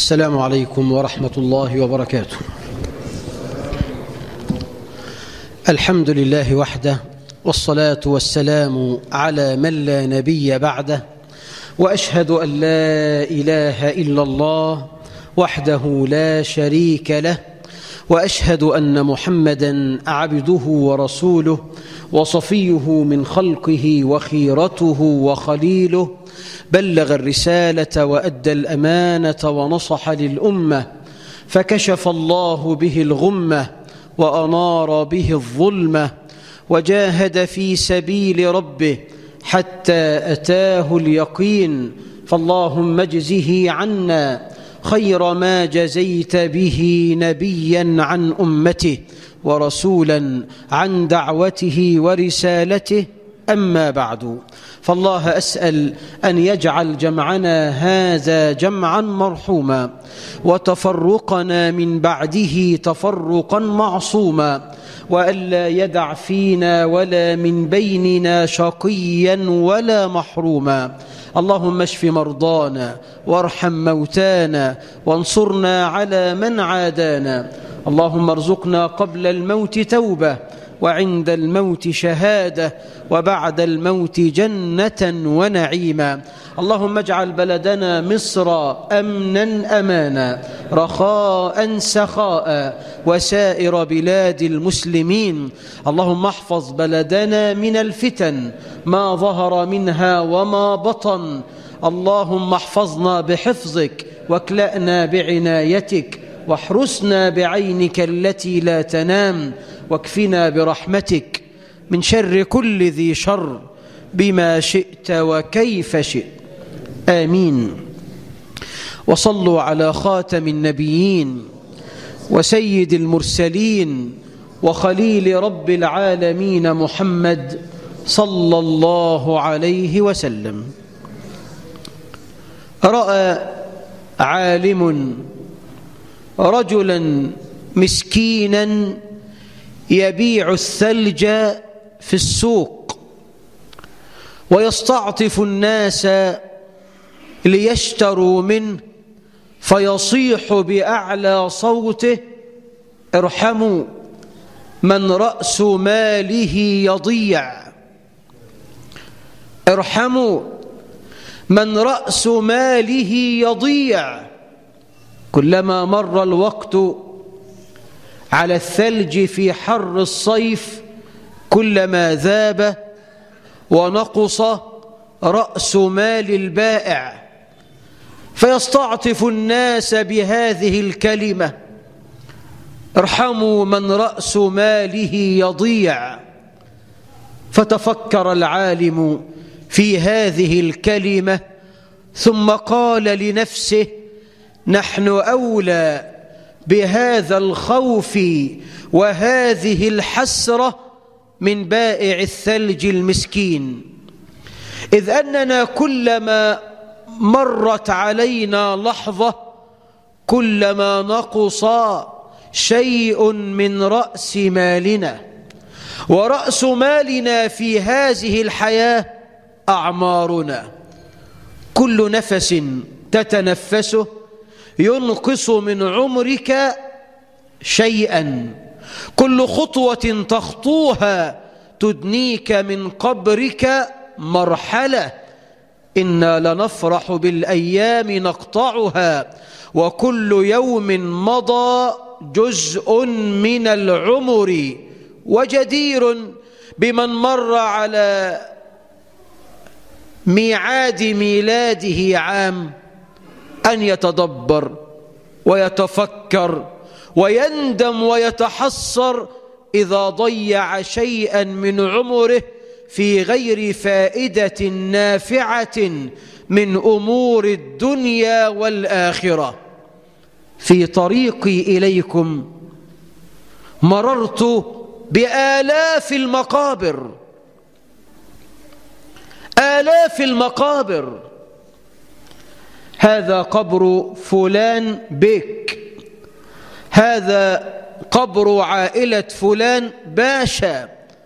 السلام عليكم ورحمة الله وبركاته الحمد لله وحده والصلاة والسلام على من لا نبي بعده وأشهد أن لا إله إلا الله وحده لا شريك له وأشهد أن محمدا عبده ورسوله وصفيه من خلقه وخيرته وخليله بلغ الرسالة وأدى الأمانة ونصح للأمة فكشف الله به الغمة وأنار به الظلمة وجاهد في سبيل ربه حتى أتاه اليقين فاللهم اجزه عنا خير ما جزيت به نبيا عن أمته ورسولا عن دعوته ورسالته أما بعد فالله أسأل أن يجعل جمعنا هذا جمعا مرحوما وتفرقنا من بعده تفرقا معصوما وألا يدع فينا ولا من بيننا شقيا ولا محروما اللهم اشف مرضانا وارحم موتانا وانصرنا على من عادانا اللهم ارزقنا قبل الموت توبة وعند الموت شهادة وبعد الموت جنة ونعيما اللهم اجعل بلدنا مصر أمنا أمانا رخاء سخاء وسائر بلاد المسلمين اللهم احفظ بلدنا من الفتن ما ظهر منها وما بطن اللهم احفظنا بحفظك واكلأنا بعنايتك واحرسنا بعينك التي لا تنام واكفنا برحمتك من شر كل ذي شر بما شئت وكيف شئت آمين وصلوا على خاتم النبيين وسيد المرسلين وخليل رب العالمين محمد صلى الله عليه وسلم رأى عالم رجلا مسكينا يبيع الثلج في السوق ويستعطف الناس ليشتروا منه فيصيح بأعلى صوته ارحموا من رأس ماله يضيع ارحموا من رأس ماله يضيع كلما مر الوقت على الثلج في حر الصيف كلما ذاب ونقص رأس مال البائع فيستعطف الناس بهذه الكلمة ارحموا من رأس ماله يضيع فتفكر العالم في هذه الكلمة ثم قال لنفسه نحن أولى بهذا الخوف وهذه الحسرة من بائع الثلج المسكين إذ أننا كلما مرت علينا لحظة كلما نقص شيء من رأس مالنا ورأس مالنا في هذه الحياة أعمارنا كل نفس تتنفسه ينقص من عمرك شيئا كل خطوة تخطوها تدنيك من قبرك مرحلة إنا لنفرح بالأيام نقطعها وكل يوم مضى جزء من العمر وجدير بمن مر على ميعاد ميلاده عام أن يتدبر ويتفكر ويندم ويتحسر إذا ضيع شيئا من عمره في غير فائدة نافعة من أمور الدنيا والآخرة في طريقي إليكم مررت بآلاف المقابر آلاف المقابر هذا قبر فلان بك هذا قبر عائلة فلان باشا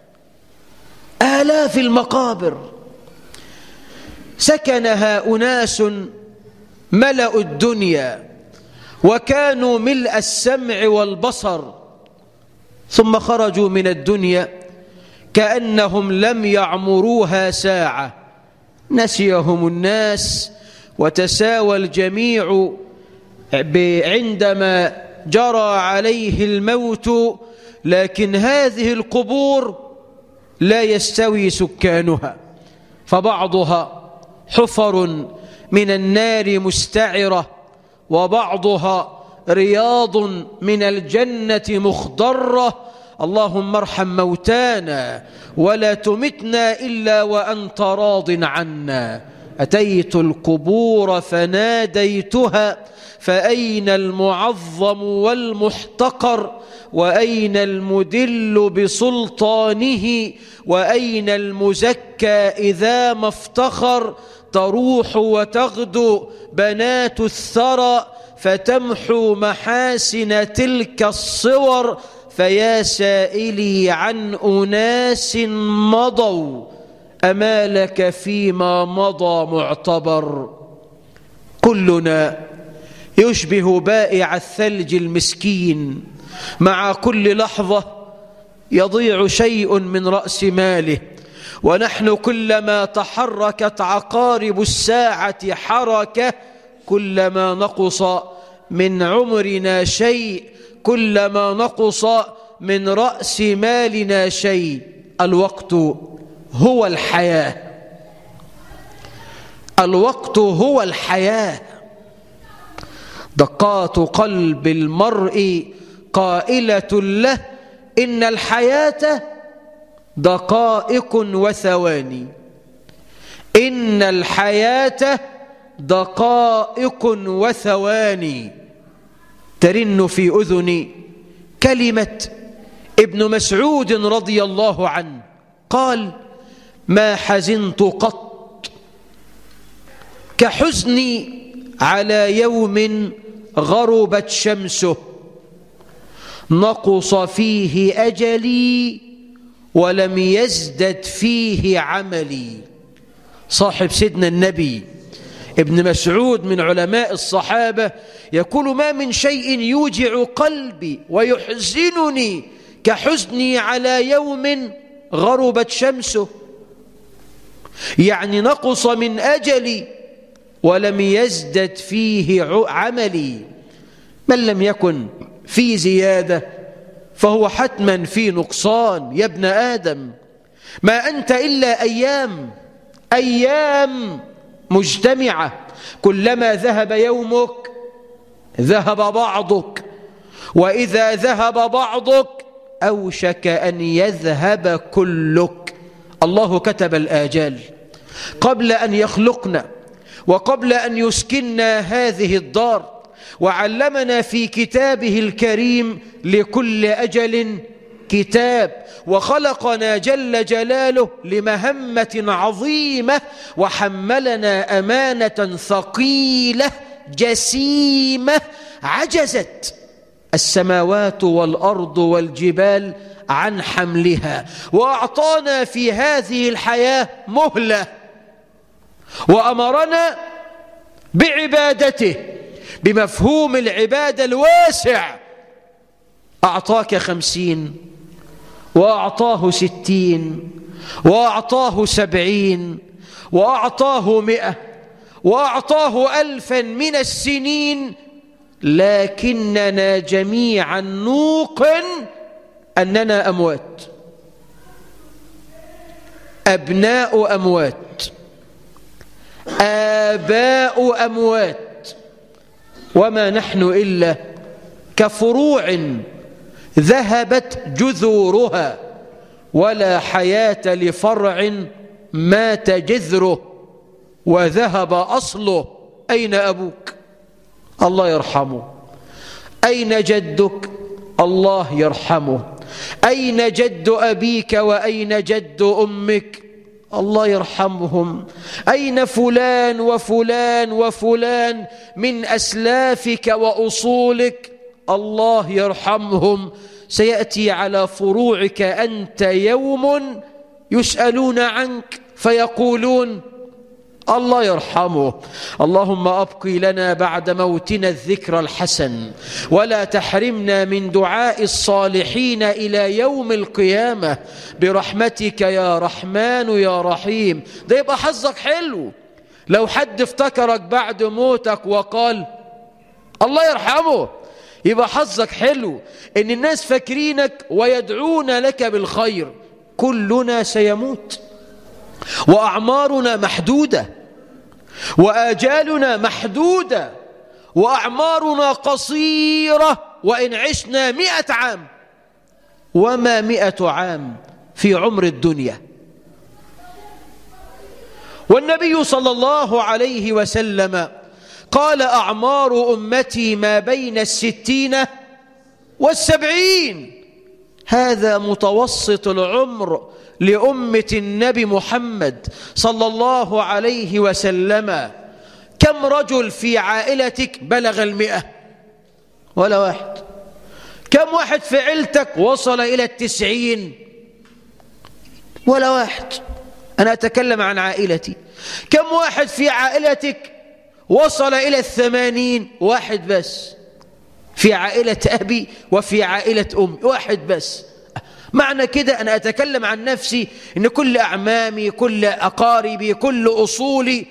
آلاف المقابر سكنها أناس ملأوا الدنيا وكانوا ملء السمع والبصر ثم خرجوا من الدنيا كأنهم لم يعمروها ساعة نسيهم الناس وتساوى الجميع عندما جرى عليه الموت لكن هذه القبور لا يستوي سكانها فبعضها حفر من النار مستعرة وبعضها رياض من الجنة مخضرة اللهم ارحم موتانا ولا تمتنا إلا وأنت راض عنا أتيت القبور فناديتها فأين المعظم والمحتقر وأين المدل بسلطانه وأين المزكى إذا ما افتخر تروح وتغدو بنات الثرى فتمحو محاسن تلك الصور فيا سائلي عن أناس مضوا أما لك فيما مضى معتبر كلنا يشبه بائع الثلج المسكين مع كل لحظة يضيع شيء من رأس ماله ونحن كلما تحركت عقارب الساعة حركة كلما نقص من عمرنا شيء كلما نقص من رأس مالنا شيء الوقت هو الحياة الوقت هو الحياة دقات قلب المرء قائلة له إن الحياة دقائق وثواني إن الحياة دقائق وثواني ترن في أذني كلمة ابن مسعود رضي الله عنه قال ما حزنت قط كحزني على يوم غربت شمسه نقص فيه أجلي ولم يزدد فيه عملي صاحب سيدنا النبي ابن مسعود من علماء الصحابة يقول ما من شيء يوجع قلبي ويحزنني كحزني على يوم غربت شمسه يعني نقص من أجلي ولم يزدد فيه عملي من لم يكن في زيادة فهو حتما في نقصان يا ابن آدم ما أنت إلا أيام أيام مجتمعة كلما ذهب يومك ذهب بعضك وإذا ذهب بعضك أوشك أن يذهب كلك الله كتب الآجال قبل أن يخلقنا وقبل أن يسكننا هذه الدار وعلمنا في كتابه الكريم لكل أجل كتاب وخلقنا جل جلاله لمهمة عظيمة وحملنا أمانة ثقيلة جسيمة عجزت السماوات والأرض والجبال عن حملها وأعطانا في هذه الحياة مهلة وأمرنا بعبادته بمفهوم العبادة الواسع أعطاك خمسين وأعطاه ستين وأعطاه سبعين وأعطاه مئة وأعطاه ألفا من السنين لكننا جميعا نوقن أننا أموات أبناء أموات آباء أموات وما نحن إلا كفروع ذهبت جذورها ولا حياة لفرع مات جذره وذهب أصله أين أبوك الله يرحمه أين جدك الله يرحمه أين جد أبيك وأين جد أمك الله يرحمهم أين فلان وفلان وفلان من أسلافك وأصولك الله يرحمهم سيأتي على فروعك أنت يوم يسألون عنك فيقولون الله يرحمه اللهم أبقي لنا بعد موتنا الذكر الحسن ولا تحرمنا من دعاء الصالحين إلى يوم القيامة برحمتك يا رحمن يا رحيم ده يبقى حظك حلو لو حد افتكرك بعد موتك وقال الله يرحمه يبقى حظك حلو ان الناس فاكرينك ويدعون لك بالخير كلنا سيموت وأعمارنا محدودة وآجالنا محدودة وأعمارنا قصيرة وإن عشنا مئة عام وما مئة عام في عمر الدنيا والنبي صلى الله عليه وسلم قال أعمار أمتي ما بين الستين والسبعين هذا متوسط العمر لأمة النبي محمد صلى الله عليه وسلم كم رجل في عائلتك بلغ المئة ولا واحد كم واحد في عيلتك وصل إلى التسعين ولا واحد أنا أتكلم عن عائلتي كم واحد في عائلتك وصل إلى الثمانين واحد بس في عائلة أبي وفي عائلة أمي واحد بس معنى كده أنا أتكلم عن نفسي إن كل أعمامي كل أقاربي كل أصولي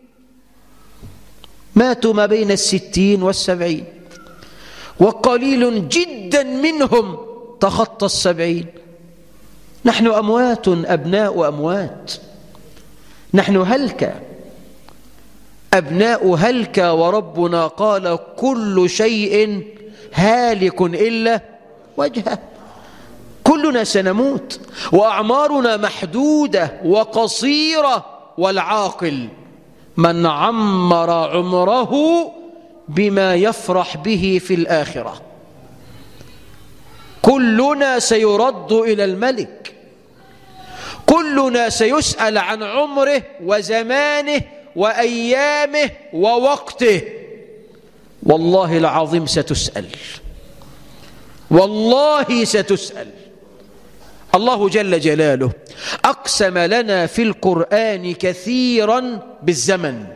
ماتوا ما بين الستين والسبعين وقليل جدا منهم تخطى السبعين نحن أموات أبناء أموات نحن هلك أبناء هلك وربنا قال كل شيء هالك إلا وجهه كلنا سنموت وأعمارنا محدودة وقصيرة والعاقل من عمر عمره بما يفرح به في الآخرة كلنا سيرد إلى الملك كلنا سيسأل عن عمره وزمانه وأيامه ووقته والله العظيم ستسأل والله ستسأل الله جل جلاله أقسم لنا في القرآن كثيرا بالزمن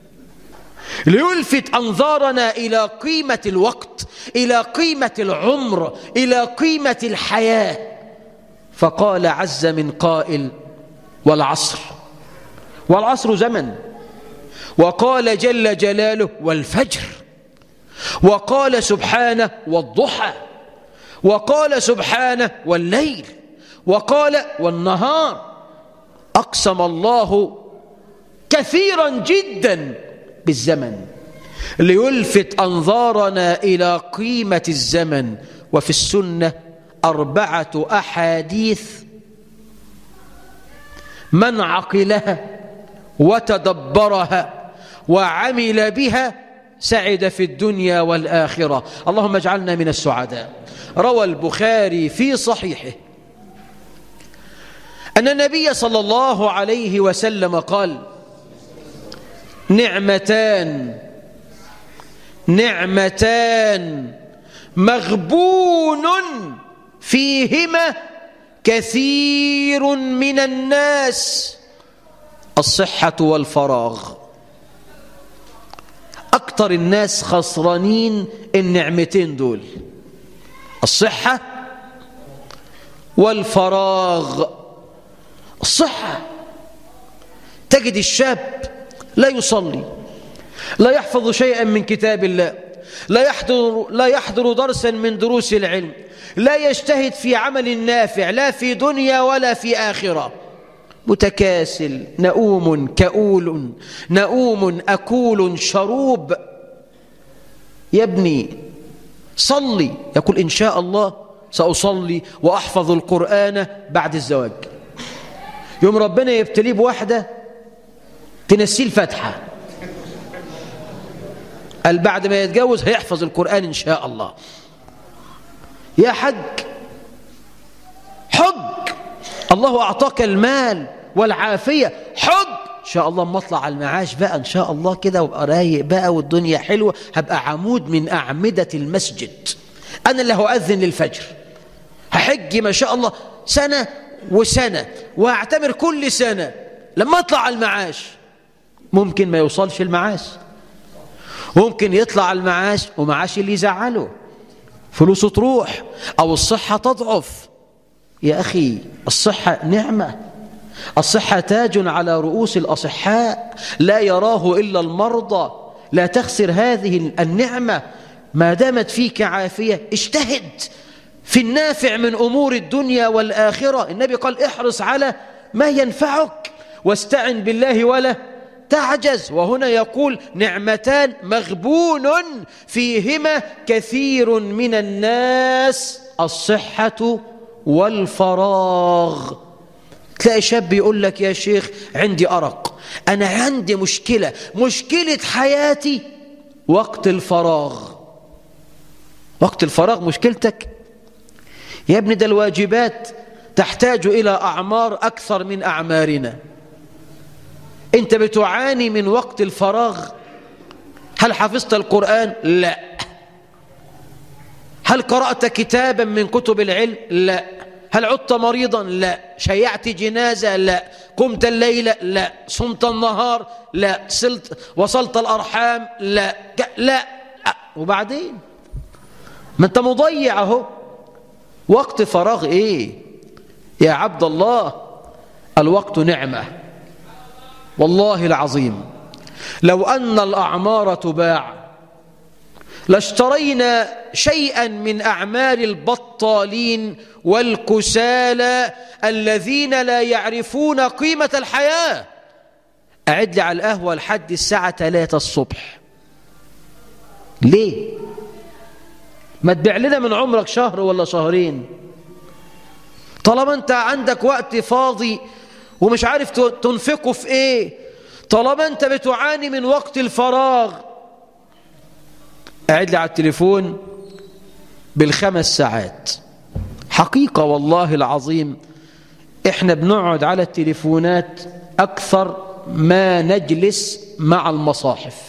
ليلفت أنظارنا إلى قيمة الوقت إلى قيمة العمر إلى قيمة الحياة فقال عز من قائل والعصر والعصر زمن وقال جل جلاله والفجر وقال سبحانه والضحى وقال سبحانه والليل وقال والنهار أقسم الله كثيرا جدا بالزمن ليلفت أنظارنا إلى قيمة الزمن وفي السنة أربعة أحاديث من عقلها وتدبرها وعمل بها سعد في الدنيا والآخرة اللهم اجعلنا من السعداء روى البخاري في صحيحه أن النبي صلى الله عليه وسلم قال نعمتان نعمتان مغبون فيهما كثير من الناس الصحة والفراغ أكثر الناس خسرانين النعمتين دول الصحة والفراغ الصحة تجد الشاب لا يصلي لا يحفظ شيئا من كتاب الله لا يحضر, لا يحضر درسا من دروس العلم لا يجتهد في عمل نافع لا في دنيا ولا في آخرة متكاسل نؤوم كؤول نؤوم أكول شروب يا ابني صلي يقول إن شاء الله سأصلي وأحفظ القرآن بعد الزواج يوم ربنا يبتليه بواحدة تنسيه الفتحة قال بعد ما يتجوز هيحفظ القرآن إن شاء الله يا حج حج الله أعطاك المال والعافية حج إن شاء الله اما اطلع على المعاش بقى إن شاء الله كده وابقى رايق بقى والدنيا حلوة هبقى عمود من أعمدة المسجد أنا اللي هؤذن للفجر هحج ما شاء الله سنة وسنة وهعتمر كل سنة لما اطلع على المعاش ممكن ما يوصلش المعاش ممكن يطلع المعاش ومعاش اللي يزعله فلوسه تروح أو الصحة تضعف يا أخي الصحة نعمة الصحة تاج على رؤوس الأصحاء لا يراه إلا المرضى لا تخسر هذه النعمة ما دامت فيك عافية اجتهد في النافع من أمور الدنيا والآخرة النبي قال احرص على ما ينفعك واستعن بالله ولا تعجز وهنا يقول نعمتان مغبون فيهما كثير من الناس الصحة والفراغ تلاقي شاب يقول لك يا شيخ عندي أرق أنا عندي مشكلة مشكلة حياتي وقت الفراغ وقت الفراغ مشكلتك يا ابني ده الواجبات تحتاج إلى أعمار أكثر من أعمارنا أنت بتعاني من وقت الفراغ هل حفظت القرآن؟ لا هل قرأت كتابا من كتب العلم؟ لا هل عدت مريضا؟ لا شيعت جنازة؟ لا قمت الليلة؟ لا صمت النهار؟ لا صلت وصلت الأرحام؟ لا لا وبعدين ما أنت مضيع اهو وقت فراغ إيه يا عبد الله الوقت نعمة والله العظيم لو أن الأعمار تباع لاشترينا شيئا من أعمال البطالين والكسالى الذين لا يعرفون قيمة الحياة أعد لي على القهوة لحد الساعة 3 الصبح ليه؟ ما تبيع لنا من عمرك شهر ولا شهرين طالما انت عندك وقت فاضي ومش عارف تنفقه في ايه طالما انت بتعاني من وقت الفراغ قاعد لي على التليفون بالخمس ساعات حقيقة والله العظيم احنا بنقعد على التليفونات أكثر ما نجلس مع المصاحف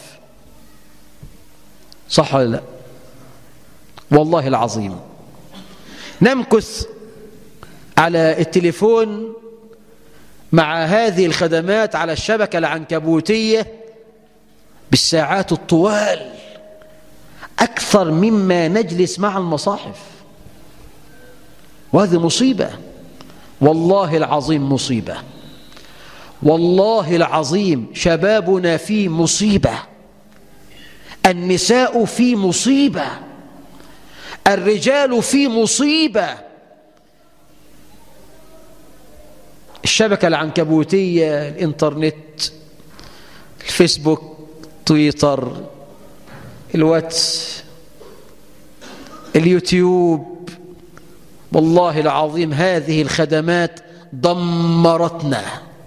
صح ولا لا والله العظيم نمكث على التليفون مع هذه الخدمات على الشبكة العنكبوتية بالساعات الطوال أكثر مما نجلس مع المصاحف وهذه مصيبة والله العظيم مصيبة والله العظيم شبابنا في مصيبة النساء في مصيبة الرجال في مصيبة الشبكة العنكبوتية الإنترنت الفيسبوك تويتر الواتس اليوتيوب والله العظيم هذه الخدمات دمرتنا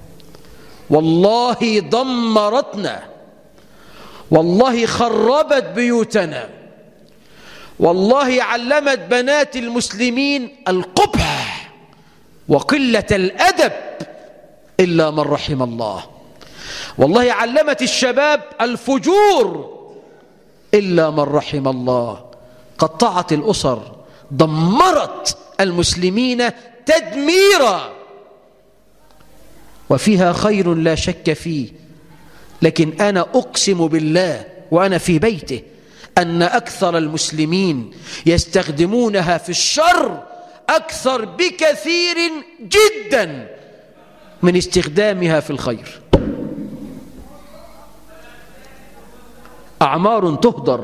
والله دمرتنا والله خربت بيوتنا والله علمت بنات المسلمين القبح وقلة الأدب إلا من رحم الله والله علمت الشباب الفجور إلا من رحم الله قطعت الأسر دمرت المسلمين تدميرا وفيها خير لا شك فيه لكن أنا أقسم بالله وأنا في بيته أن أكثر المسلمين يستخدمونها في الشر أكثر بكثير جدا من استخدامها في الخير أعمار تهدر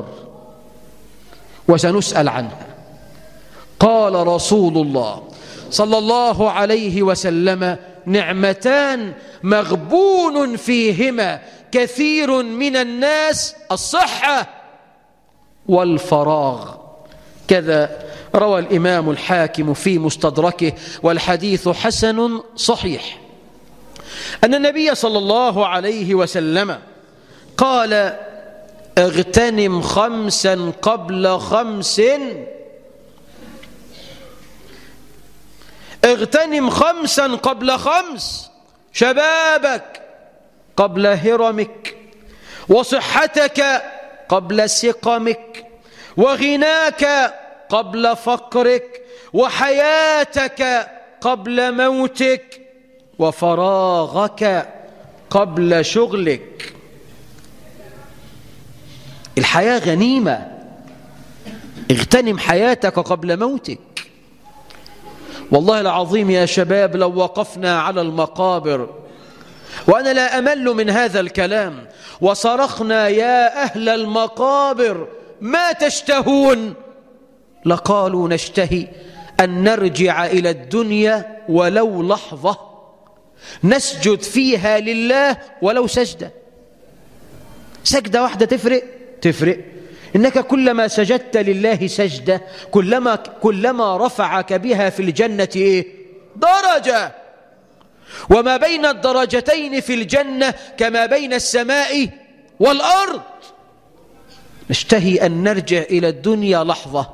وسنسأل عنها قال رسول الله صلى الله عليه وسلم نعمتان مغبون فيهما كثير من الناس الصحة والفراغ كذا روى الإمام الحاكم في مستدركه والحديث حسن صحيح أن النبي صلى الله عليه وسلم قال اغتنم خمسا قبل خمس اغتنم خمسا قبل خمس شبابك قبل هرمك وصحتك قبل سقمك وغناك قبل فقرك وحياتك قبل موتك وفراغك قبل شغلك الحياة غنيمة اغتنم حياتك قبل موتك والله العظيم يا شباب لو وقفنا على المقابر وأنا لا أمل من هذا الكلام وصرخنا يا أهل المقابر ما تشتهون لقالوا نشتهي أن نرجع إلى الدنيا ولو لحظة نسجد فيها لله ولو سجدة سجدة واحدة تفرق تفرق إنك كلما سجدت لله سجدة كلما, كلما رفعك بها في الجنة إيه؟ درجة وما بين الدرجتين في الجنة كما بين السماء والأرض نشتهي أن نرجع إلى الدنيا لحظة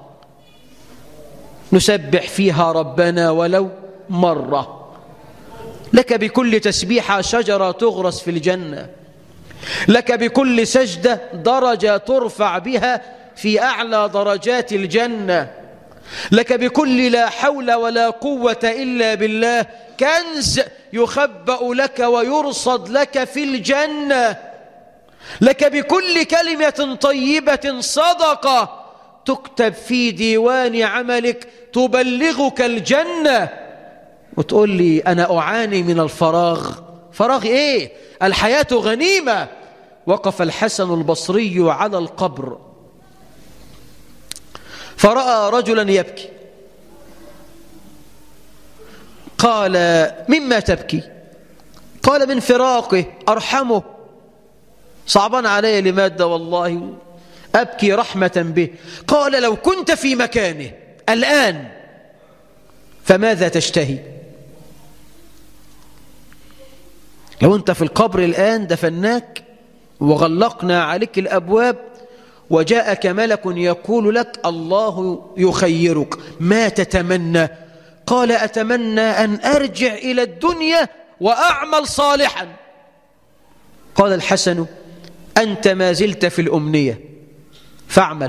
نسبح فيها ربنا ولو مرة لك بكل تسبيحة شجرة تغرس في الجنة لك بكل سجدة درجة ترفع بها في أعلى درجات الجنة لك بكل لا حول ولا قوة إلا بالله كنز يخبأ لك ويرصد لك في الجنة لك بكل كلمة طيبة صدقة تكتب في ديوان عملك تبلغك الجنة وتقول لي أنا أعاني من الفراغ فراغ إيه الحياة غنيمة وقف الحسن البصري على القبر فرأى رجلا يبكي قال مما تبكي قال من فراقه أرحمه صعبان علي لمادة والله أبكي رحمة به قال لو كنت في مكانه الآن فماذا تشتهي لو أنت في القبر الآن دفناك وغلقنا عليك الأبواب وجاءك ملك يقول لك الله يخيرك ما تتمنى قال أتمنى أن أرجع إلى الدنيا وأعمل صالحا قال الحسن أنت ما زلت في الأمنية فاعمل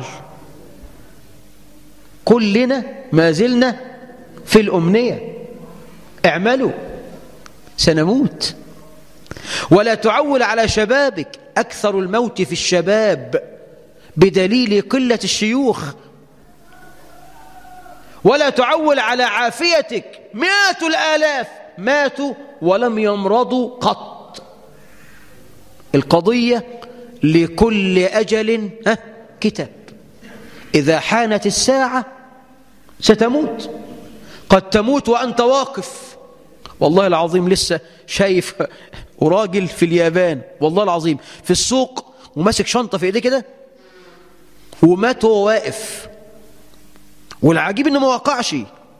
كلنا ما زلنا في الأمنية اعملوا سنموت ولا تعول على شبابك أكثر الموت في الشباب بدليل قلة الشيوخ ولا تعول على عافيتك مئات الآلاف ماتوا ولم يمرضوا قط القضية لكل أجل ها كتاب إذا حانت الساعة ستموت قد تموت وأنت واقف والله العظيم لسه شايف وراجل في اليابان والله العظيم في السوق وماسك شنطة في ايديه كده ومات وهو واقف والعجيب انه ما وقعش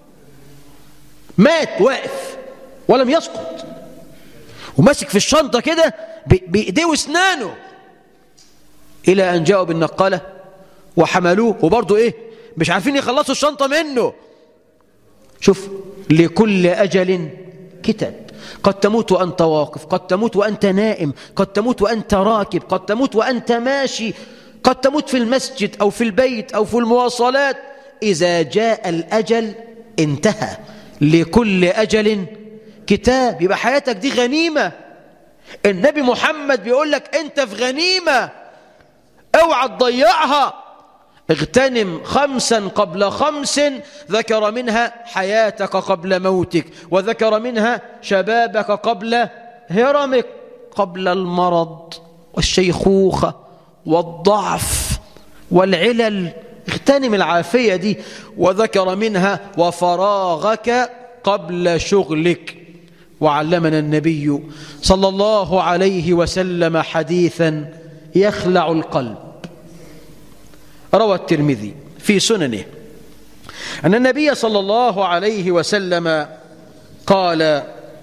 مات واقف ولم يسقط وماسك في الشنطة كده بإيديه واسنانه إلى أن جاءوا بالنقالة وحملوه وبرضه إيه مش عارفين يخلصوا الشنطة منه شوف لكل أجل كتاب قد تموت وأنت واقف قد تموت وأنت نائم قد تموت وأنت راكب قد تموت وأنت ماشي قد تموت في المسجد أو في البيت أو في المواصلات إذا جاء الأجل انتهى لكل أجل كتاب يبقى حياتك دي غنيمة النبي محمد بيقول لك أنت في غنيمة اوعى تضيعها اغتنم خمسا قبل خمس ذكر منها حياتك قبل موتك وذكر منها شبابك قبل هرمك قبل المرض والشيخوخة والضعف والعلل اغتنم العافية دي وذكر منها وفراغك قبل شغلك وعلمنا النبي صلى الله عليه وسلم حديثا يخلع القلب روى الترمذي في سننه أن النبي صلى الله عليه وسلم قال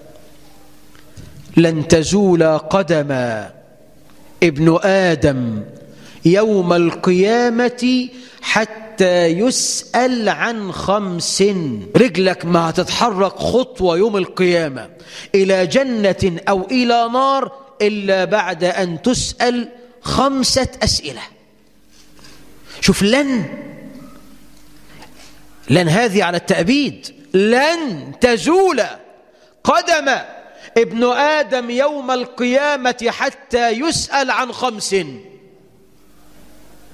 لن تزول قدم ابن آدم يوم القيامة حتى يسأل عن خمس رجلك ما هتتحرك خطوة يوم القيامة إلى جنة أو إلى نار إلا بعد أن تسأل خمسة أسئلة شوف لن لن هذه على التأبيد لن تزول قدم ابن آدم يوم القيامة حتى يسأل عن خمس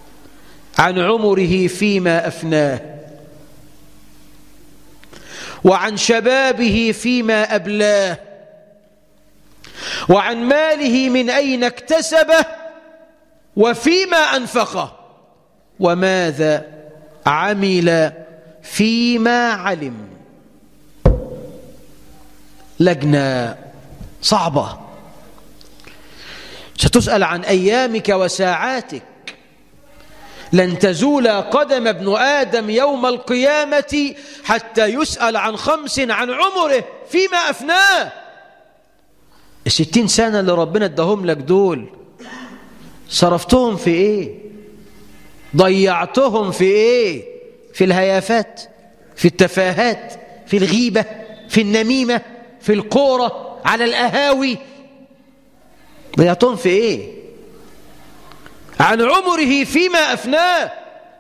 عن عمره فيما أفناه وعن شبابه فيما أبلاه وعن ماله من أين اكتسبه وفيما أنفقه وماذا عمل فيما علم لجنة صعبة ستسأل عن أيامك وساعاتك لن تزول قدم ابن آدم يوم القيامة حتى يسأل عن خمس عن عمره فيما أفناه الستين سنة اللي ربنا اداهم لك دول صرفتهم في ايه ضيعتهم في ايه في الهيافات في التفاهات في الغيبة في النميمة في الكورة على الأهاوي ضيعتهم في ايه عن عمره فيما أفناه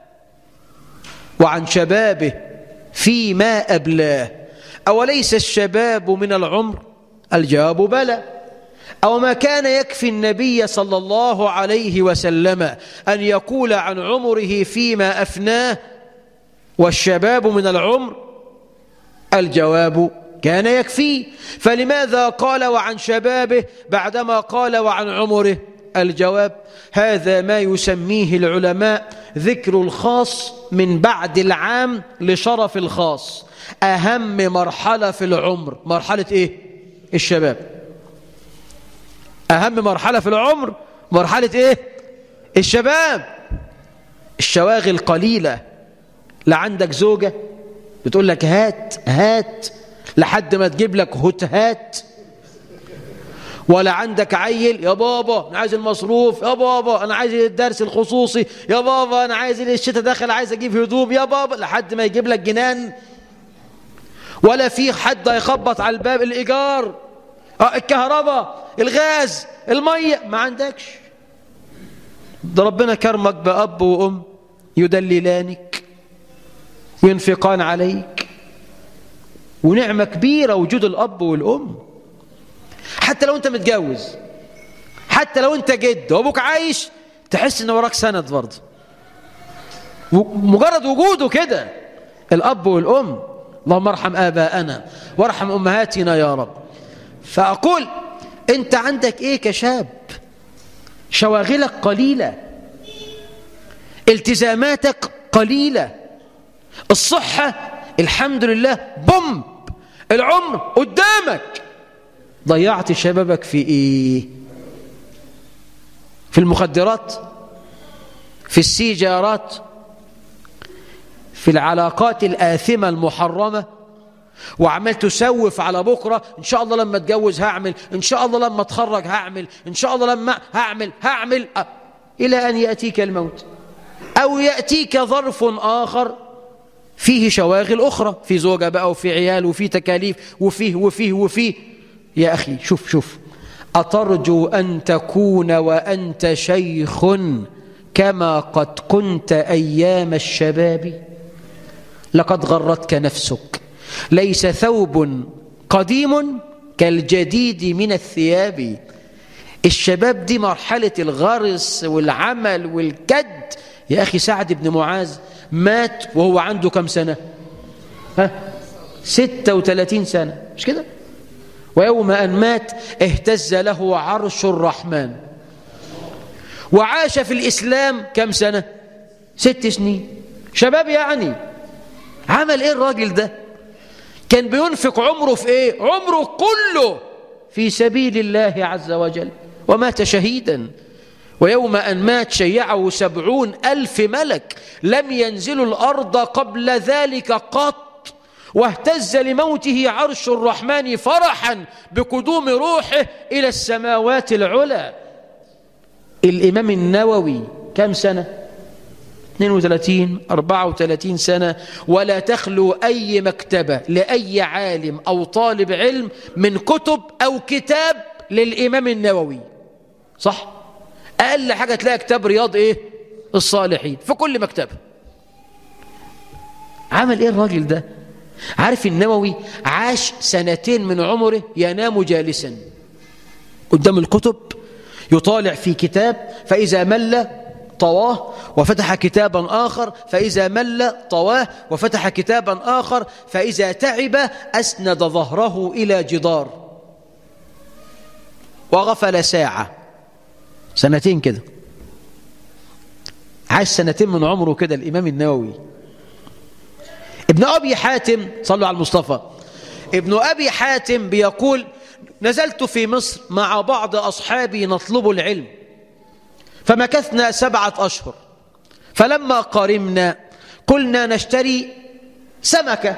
وعن شبابه فيما أبلاه أوليس الشباب من العمر الجواب بلى أو ما كان يكفي النبي صلى الله عليه وسلم أن يقول عن عمره فيما أفناه والشباب من العمر الجواب كان يكفي فلماذا قال وعن شبابه بعدما قال وعن عمره الجواب هذا ما يسميه العلماء ذكر الخاص من بعد العام لشرف الخاص أهم مرحلة في العمر مرحلة إيه؟ الشباب أهم مرحلة في العمر مرحلة إيه؟ الشباب الشواغل قليلة لا عندك زوجة بتقول لك هات هات لحد ما تجيب لك هتهات ولا عندك عيل يا بابا انا عايز المصروف يا بابا انا عايز الدرس الخصوصي يا بابا انا عايز الشتاء داخل عايز اجيب هدوم يا بابا لحد ما يجيب لك جنان ولا في حد هيخبط على الباب الايجار الكهرباء الغاز الميه ما عندكش ده ربنا كرمك باب وام يدللانك وينفقان عليك ونعمه كبيره وجود الاب والام حتى لو انت متجوز حتى لو انت جد وابوك عايش تحس ان وراك سند برضه مجرد وجوده كده الاب والام اللهم ارحم اباءنا وارحم امهاتنا يا رب فاقول انت عندك ايه كشاب شواغلك قليله التزاماتك قليله الصحه الحمد لله بوم العمر قدامك ضيعت شبابك في ايه في المخدرات في السيجارات في العلاقات الآثمة المحرمة وعمال تسوف على بكرة إن شاء الله لما اتجوز هعمل إن شاء الله لما اتخرج هعمل إن شاء الله لما هعمل هعمل أه. إلى أن يأتيك الموت أو يأتيك ظرف آخر فيه شواغل أخرى في زوجة بقى وفي عيال وفي تكاليف وفيه وفيه وفيه يا أخي شوف شوف أترجو أن تكون وأنت شيخ كما قد كنت أيام الشباب لقد غرتك نفسك ليس ثوب قديم كالجديد من الثياب الشباب دي مرحلة الغرس والعمل والكد يا أخي سعد بن معاذ مات وهو عنده كم سنة ها ستة وثلاثين سنة مش كده ويوم أن مات اهتز له عرش الرحمن وعاش في الإسلام كم سنة ست سنين شباب يعني عمل ايه الراجل ده كان بينفق عمره في ايه عمره كله في سبيل الله عز وجل ومات شهيدا ويوم أن مات شيعه سبعون ألف ملك لم ينزلوا الأرض قبل ذلك قط واهتز لموته عرش الرحمن فرحا بقدوم روحه إلى السماوات العلى الإمام النووي كم سنة 32 34 سنة ولا تخلو أي مكتبة لأي عالم أو طالب علم من كتب أو كتاب للإمام النووي صح أقل حاجة تلاقي كتاب رياض إيه الصالحين في كل مكتبة عمل إيه الراجل ده عارف النووي عاش سنتين من عمره ينام جالسا قدام الكتب يطالع في كتاب فإذا مل طواه وفتح كتابا آخر فإذا مل طواه وفتح كتابا آخر فإذا تعب أسند ظهره إلى جدار وغفل ساعة سنتين كده عاش سنتين من عمره كده الإمام النووي ابن أبي حاتم صلوا على المصطفى ابن أبي حاتم بيقول نزلت في مصر مع بعض أصحابي نطلب العلم فمكثنا سبعة أشهر فلما قارمنا قلنا نشتري سمكة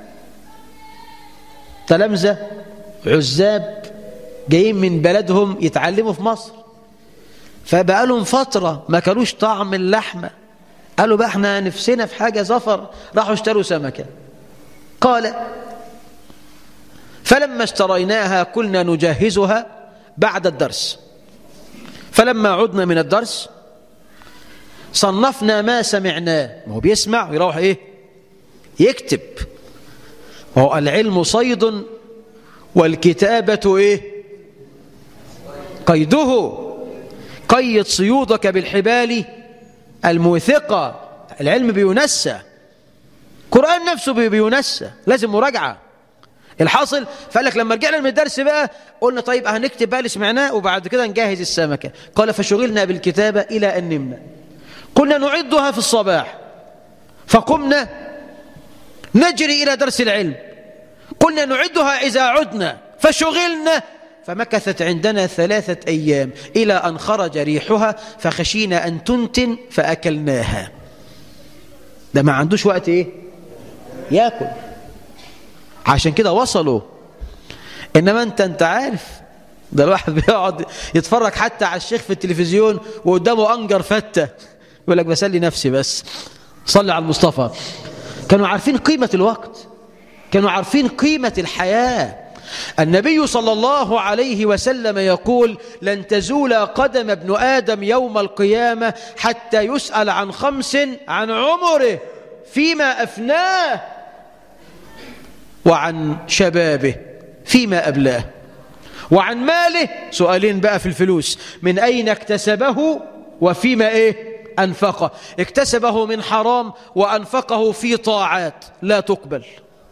تلامذة عزاب جايين من بلدهم يتعلموا في مصر فبقى لهم فترة ما كانوش طعم اللحمة قالوا بقى احنا نفسنا في حاجة زفر راحوا اشتروا سمكة قال فلما اشتريناها كنا نجهزها بعد الدرس فلما عدنا من الدرس صنفنا ما سمعناه ما هو بيسمع ويروح ايه يكتب وهو العلم صيد والكتابة ايه قيده قيد صيودك بالحبال الموثقة العلم بينسى القرآن نفسه بينسى لازم مراجعة الحاصل فقال لك لما رجعنا من الدرس بقى قلنا طيب هنكتب بقى اللي سمعناه وبعد كده نجهز السمكة قال فشغلنا بالكتابة إلى أن نمنا كنا نعدها في الصباح فقمنا نجري إلى درس العلم قلنا نعدها إذا عدنا فشغلنا فمكثت عندنا ثلاثة أيام إلى أن خرج ريحها فخشينا أن تنتن فأكلناها ده ما عندوش وقت إيه يأكل عشان كده وصلوا إنما أنت أنت عارف ده الواحد بيقعد يتفرج حتى على الشيخ في التلفزيون وقدامه أنجر فتة يقول لك بسلي نفسي بس صلي على المصطفى كانوا عارفين قيمة الوقت كانوا عارفين قيمة الحياة النبي صلى الله عليه وسلم يقول لن تزول قدم ابن آدم يوم القيامة حتى يسأل عن خمس عن عمره فيما أفناه وعن شبابه فيما أبلاه وعن ماله سؤالين بقى في الفلوس من أين اكتسبه وفيما إيه أنفقه اكتسبه من حرام وأنفقه في طاعات لا تقبل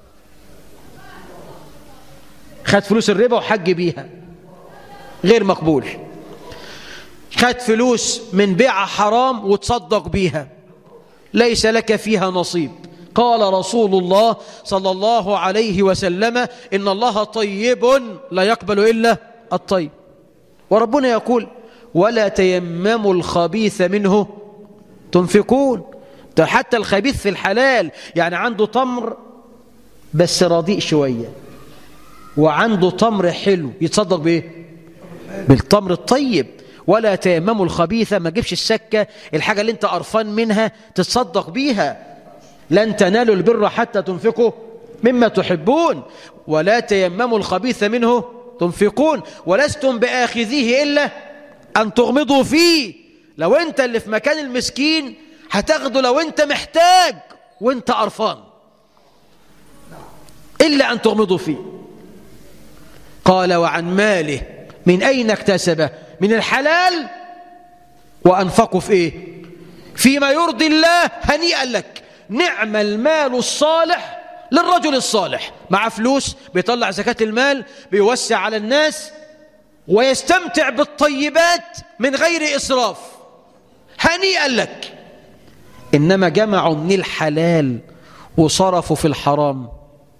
خد فلوس الربا وحج بيها غير مقبول خد فلوس من بيع حرام وتصدق بيها ليس لك فيها نصيب قال رسول الله صلى الله عليه وسلم إن الله طيب لا يقبل إلا الطيب وربنا يقول ولا تيمموا الخبيث منه تنفقون ده حتى الخبيث في الحلال يعني عنده تمر بس رديء شوية وعنده تمر حلو يتصدق بإيه بالتمر الطيب ولا تيمموا الخبيث ما تجيبش السكة الحاجة اللي انت قرفان منها تتصدق بيها لن تنالوا البر حتى تنفقوا مما تحبون ولا تيمموا الخبيث منه تنفقون ولستم بآخذيه إلا أن تغمضوا فيه لو انت اللي في مكان المسكين هتاخده لو انت محتاج وانت قرفان إلا أن تغمضوا فيه قال وعن ماله من أين اكتسبه من الحلال وأنفقوا في إيه فيما يرضي الله هنيئا لك نعم المال الصالح للرجل الصالح مع فلوس بيطلع زكاة المال بيوسع على الناس ويستمتع بالطيبات من غير إسراف هنيئا لك إنما جمعوا من الحلال وصرفوا في الحرام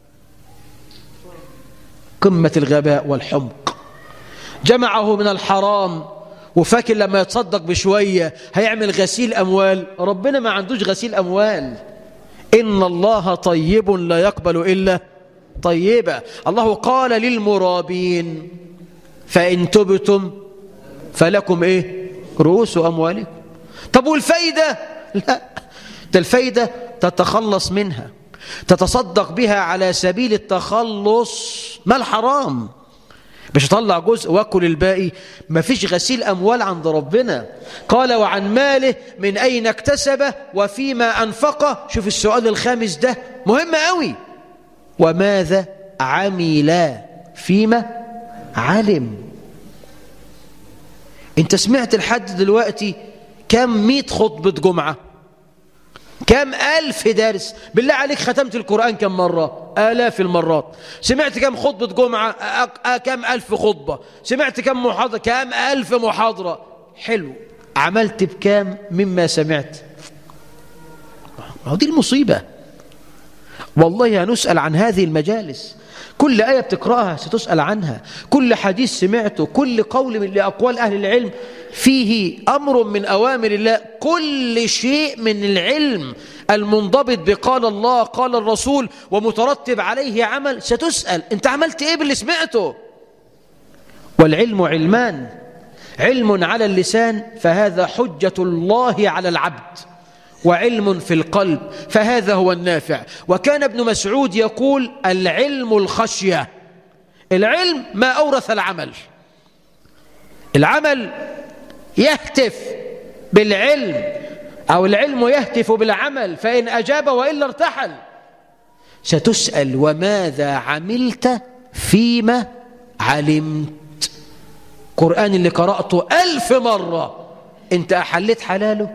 قمة الغباء والحمق جمعه من الحرام وفاكر لما يتصدق بشوية هيعمل غسيل أموال ربنا ما عندوش غسيل أموال إن الله طيب لا يقبل إلا طيبا الله قال للمرابين فإن تبتم فلكم إيه رؤوس أموالكم طب والفايدة لا ده الفايدة تتخلص منها تتصدق بها على سبيل التخلص ما الحرام مش اطلع جزء واكل الباقي مفيش غسيل اموال عند ربنا قال وعن ماله من اين اكتسبه وفيما انفقه شوف السؤال الخامس ده مهم قوي وماذا عمل فيما علم انت سمعت لحد دلوقتي كم مئة خطبة جمعة كم ألف درس بالله عليك ختمت القرآن كم مرة آلاف المرات سمعت كم خطبة جمعة أ- أ- كم ألف خطبة سمعت كم محاضرة كم ألف محاضرة حلو عملت بكام مما سمعت ما هو دي المصيبة والله هنسأل عن هذه المجالس كل آية بتقرأها ستسأل عنها كل حديث سمعته كل قول من لأقوال أهل العلم فيه أمر من أوامر الله كل شيء من العلم المنضبط بقال الله قال الرسول ومترتب عليه عمل ستسأل أنت عملت إيه باللي سمعته والعلم علمان علم على اللسان فهذا حجة الله على العبد وعلم في القلب فهذا هو النافع وكان ابن مسعود يقول العلم الخشية العلم ما أورث العمل العمل يهتف بالعلم أو العلم يهتف بالعمل فإن أجاب وإلا ارتحل ستسأل وماذا عملت فيما علمت قرآن اللي قرأته ألف مرة أنت أحلت حلاله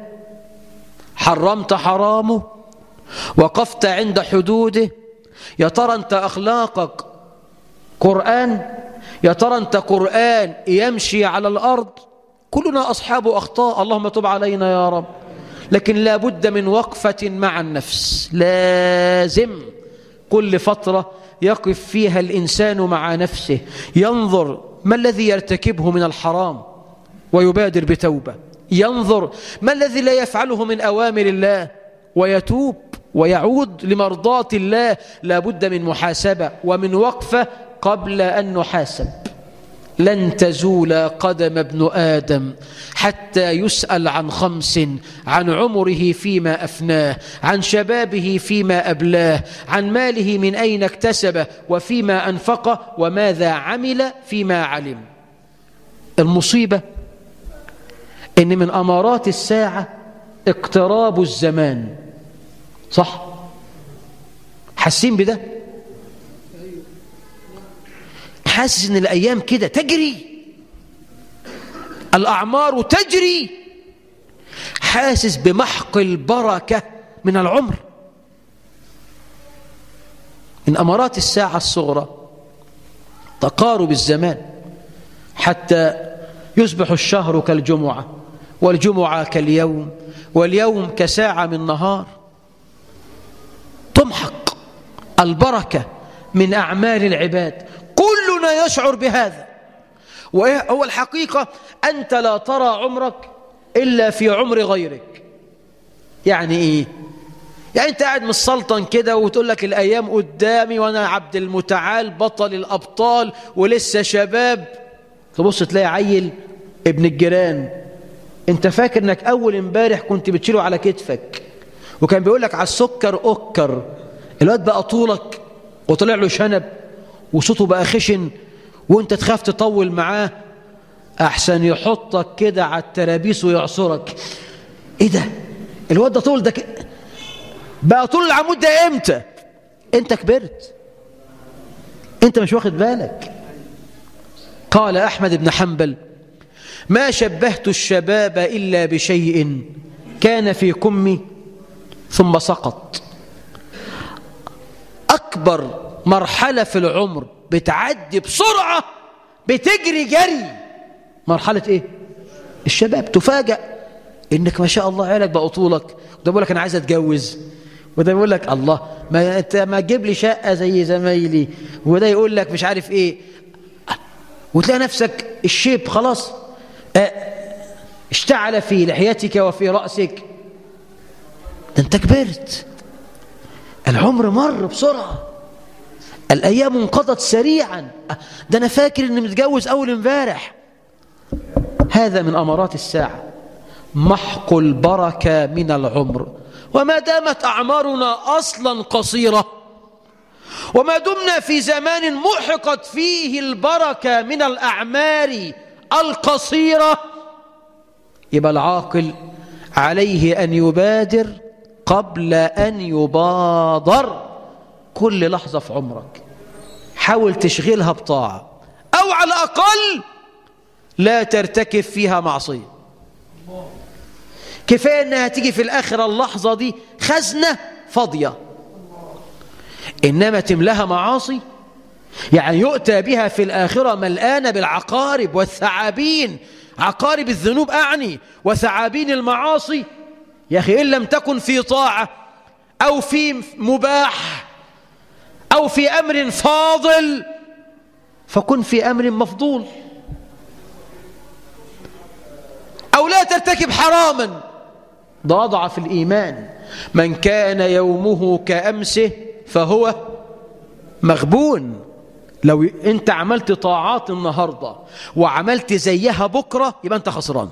حرمت حرامه وقفت عند حدوده يا ترى أنت أخلاقك قرآن يا ترى أنت قرآن يمشي على الأرض كلنا أصحاب أخطاء اللهم تب علينا يا رب لكن لا بد من وقفة مع النفس لازم كل فترة يقف فيها الإنسان مع نفسه ينظر ما الذي يرتكبه من الحرام ويبادر بتوبة ينظر ما الذي لا يفعله من أوامر الله ويتوب ويعود لمرضاة الله لا بد من محاسبة ومن وقفة قبل أن نحاسب لن تزول قدم ابن آدم حتى يسأل عن خمس عن عمره فيما أفناه عن شبابه فيما أبلاه عن ماله من أين اكتسبه وفيما أنفقه وماذا عمل فيما علم المصيبة إن من أمارات الساعة اقتراب الزمان صح حاسين بده حاسس ان الايام كده تجري الاعمار تجري حاسس بمحق البركه من العمر من امارات الساعه الصغرى تقارب الزمان حتى يصبح الشهر كالجمعه والجمعه كاليوم واليوم كساعه من نهار تمحق البركه من اعمال العباد كلنا يشعر بهذا وهو الحقيقة أنت لا ترى عمرك إلا في عمر غيرك يعني إيه؟ يعني أنت قاعد متسلطن كده وتقول لك الأيام قدامي وأنا عبد المتعال بطل الأبطال ولسه شباب تبص تلاقي عيل ابن الجيران أنت فاكر أنك أول امبارح كنت بتشيله على كتفك وكان بيقول لك على السكر أكر الواد بقى طولك وطلع له شنب وصوته بقى خشن وانت تخاف تطول معاه احسن يحطك كده على الترابيس ويعصرك ايه ده الواد ده طول ده ك... بقى طول العمود ده امتى انت كبرت انت مش واخد بالك قال احمد بن حنبل ما شبهت الشباب الا بشيء كان في كمي ثم سقط اكبر مرحلة في العمر بتعدي بسرعة بتجري جري مرحلة ايه الشباب تفاجأ انك ما شاء الله عيالك بقى طولك وده بيقول لك انا عايز اتجوز وده بيقول لك الله ما انت ما تجيب لي شقة زي زمايلي وده يقول لك مش عارف ايه وتلاقي نفسك الشيب خلاص اه اشتعل في لحيتك وفي رأسك ده انت كبرت العمر مر بسرعه الأيام انقضت سريعا ده أنا فاكر أني متجوز أول امبارح هذا من أمارات الساعة محق البركة من العمر وما دامت أعمارنا أصلا قصيرة وما دمنا في زمان محقت فيه البركة من الأعمار القصيرة يبقى العاقل عليه أن يبادر قبل أن يبادر كل لحظة في عمرك حاول تشغلها بطاعة أو على الأقل لا ترتكب فيها معصية كفاية انها تيجي في الاخرة اللحظة دي خزنة فاضية انما تملها معاصي يعني يؤتى بها في الآخرة ملآنة بالعقارب والثعابين عقارب الذنوب أعني وثعابين المعاصي يا أخي إن لم تكن في طاعة أو في مباح أو في أمر فاضل فكن في أمر مفضول أو لا ترتكب حراما ده أضعف الإيمان من كان يومه كأمسه فهو مغبون لو انت عملت طاعات النهاردة وعملت زيها بكرة يبقى انت خسران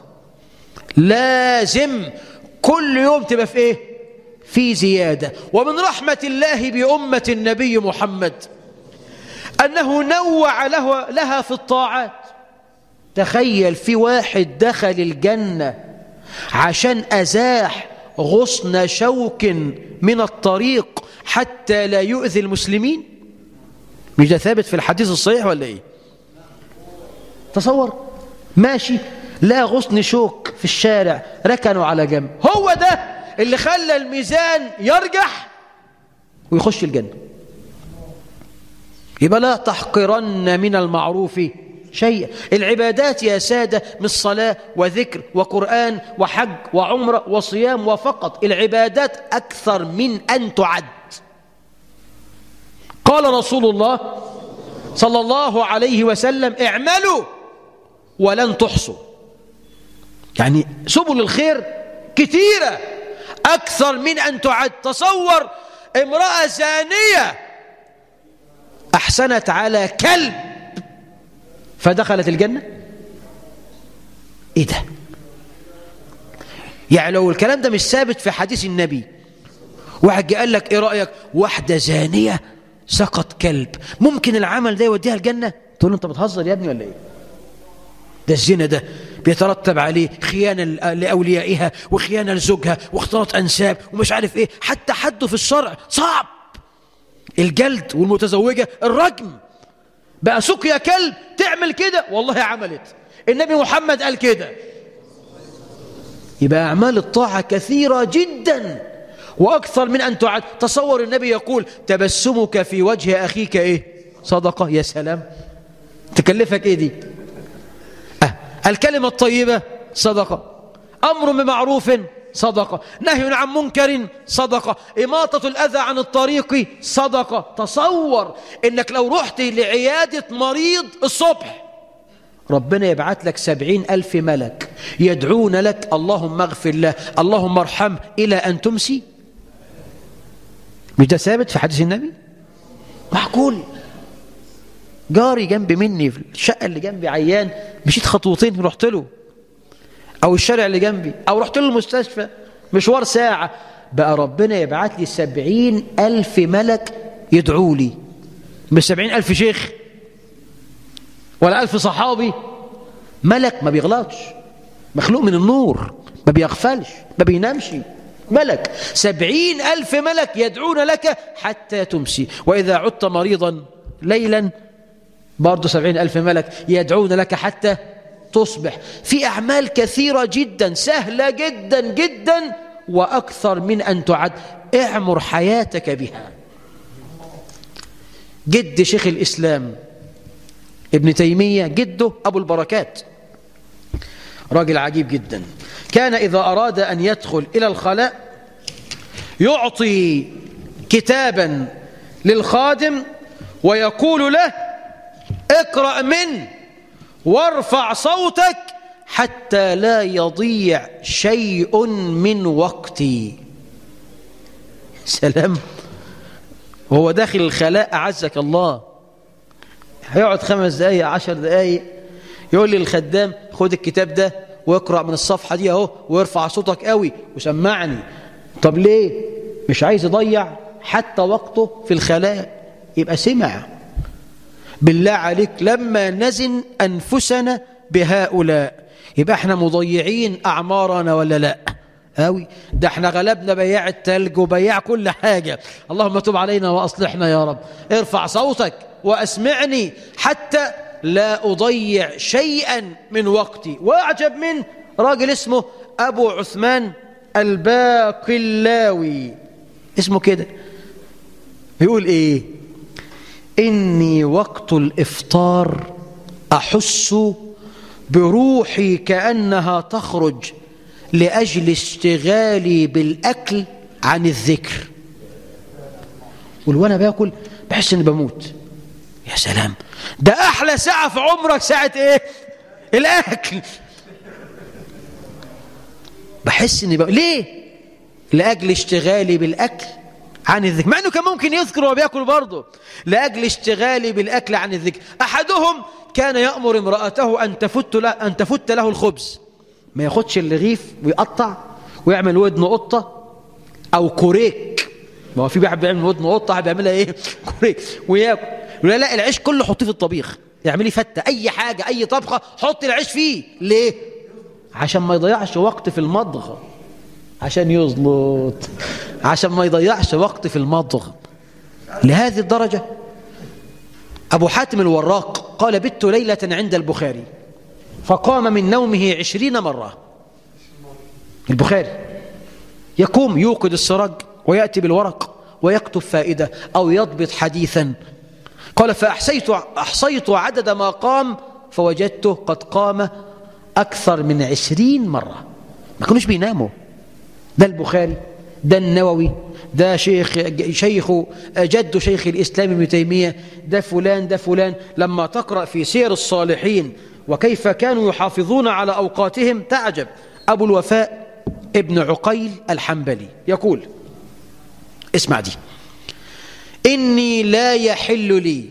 لازم كل يوم تبقى في ايه في زيادة ومن رحمة الله بأمة النبي محمد أنه نوع له لها في الطاعات تخيل في واحد دخل الجنة عشان أزاح غصن شوك من الطريق حتى لا يؤذي المسلمين مش ده ثابت في الحديث الصحيح ولا ايه تصور ماشي لا غصن شوك في الشارع ركنوا على جنب هو ده اللي خلى الميزان يرجح ويخش الجنة يبقى لا تحقرن من المعروف شيئا العبادات يا سادة مش صلاة وذكر وقرآن وحج وعمرة وصيام وفقط العبادات أكثر من أن تعد قال رسول الله صلى الله عليه وسلم اعملوا ولن تحصوا يعني سبل الخير كثيرة أكثر من أن تعد تصور امرأة زانية أحسنت على كلب فدخلت الجنة إيه ده يعني لو الكلام ده مش ثابت في حديث النبي واحد جه قال لك ايه رأيك واحدة زانية سقط كلب ممكن العمل ده يوديها الجنة تقول له انت بتهزر يا ابني ولا ايه ده الزنا ده بيترتب عليه خيانة لأوليائها وخيانة لزوجها واختلاط أنساب ومش عارف ايه حتى حده في الشرع صعب الجلد والمتزوجة الرجم بقى سقيا كلب تعمل كده والله عملت النبي محمد قال كده يبقى أعمال الطاعة كثيرة جدا وأكثر من أن تعد تصور النبي يقول تبسمك في وجه أخيك إيه صدقة يا سلام تكلفك إيه دي أه. الكلمة الطيبة صدقة أمر بمعروف صدقة نهي عن منكر صدقة إماطة الأذى عن الطريق صدقة تصور إنك لو رحت لعيادة مريض الصبح ربنا يبعث لك سبعين ألف ملك يدعون لك اللهم اغفر له اللهم ارحمه إلى أن تمسي مش ده ثابت في حديث النبي معقول جاري جنبي مني في الشقة اللي جنبي عيان مشيت خطوتين رحت له أو الشارع اللي جنبي أو رحت له المستشفى مشوار ساعة بقى ربنا يبعث لي سبعين ألف ملك يدعوا لي مش سبعين ألف شيخ ولا ألف صحابي ملك ما بيغلطش مخلوق من النور ما بيغفلش ما بينامش ملك سبعين ألف ملك يدعون لك حتى تمسي وإذا عدت مريضا ليلا برضو سبعين ألف ملك يدعون لك حتى تصبح في أعمال كثيرة جدا سهلة جدا جدا وأكثر من أن تعد اعمر حياتك بها جد شيخ الإسلام ابن تيمية جده أبو البركات راجل عجيب جدا كان إذا أراد أن يدخل إلى الخلاء يعطي كتابا للخادم ويقول له اقرأ منه وارفع صوتك حتى لا يضيع شيء من وقتي سلام وهو داخل الخلاء أعزك الله هيقعد خمس دقايق عشر دقايق يقول لي الخدام خد الكتاب ده واقرأ من الصفحة دي اهو وارفع صوتك قوي وسمعني طب ليه مش عايز يضيع حتى وقته في الخلاء يبقى سمع بالله عليك لما نزن أنفسنا بهؤلاء يبقى احنا مضيعين أعمارنا ولا لا أوي ده احنا غلبنا بياع التلج وبياع كل حاجة اللهم تب علينا وأصلحنا يا رب ارفع صوتك وأسمعني حتى لا أضيع شيئا من وقتي وأعجب من راجل اسمه أبو عثمان الباقلاوي اسمه كده بيقول ايه اني وقت الافطار احس بروحي كانها تخرج لاجل اشتغالي بالاكل عن الذكر وانا باكل بحس اني بموت يا سلام ده احلى ساعه في عمرك ساعه ايه الاكل بحس اني ب... ليه لاجل اشتغالي بالاكل عن الذكر مع انه كان ممكن يذكر وهو بياكل برضه لاجل اشتغالي بالاكل عن الذكر احدهم كان يامر امراته ان تفت له ان تفت له الخبز ما ياخدش الرغيف ويقطع ويعمل ودن قطه او كوريك ما هو في واحد بيعمل ودن قطه واحد بيعملها ايه كوريك وياكل لا لا العيش كله حطيه في الطبيخ اعملي فته اي حاجه اي طبخه حطي العيش فيه ليه عشان ما يضيعش وقت في المضغ عشان يزلط عشان ما يضيعش وقت في المضغ لهذه الدرجة أبو حاتم الوراق قال بت ليلة عند البخاري فقام من نومه عشرين مرة البخاري يقوم يوقد السرج ويأتي بالورق ويكتب فائدة أو يضبط حديثا قال فأحصيت أحصيت عدد ما قام فوجدته قد قام أكثر من عشرين مرة ما كانوش بيناموا ده البخاري ده النووي ده شيخ شيخ جد شيخ الإسلام ابن تيمية ده فلان ده فلان لما تقرأ في سير الصالحين وكيف كانوا يحافظون على أوقاتهم تعجب أبو الوفاء ابن عقيل الحنبلي يقول اسمع دي إني لا يحل لي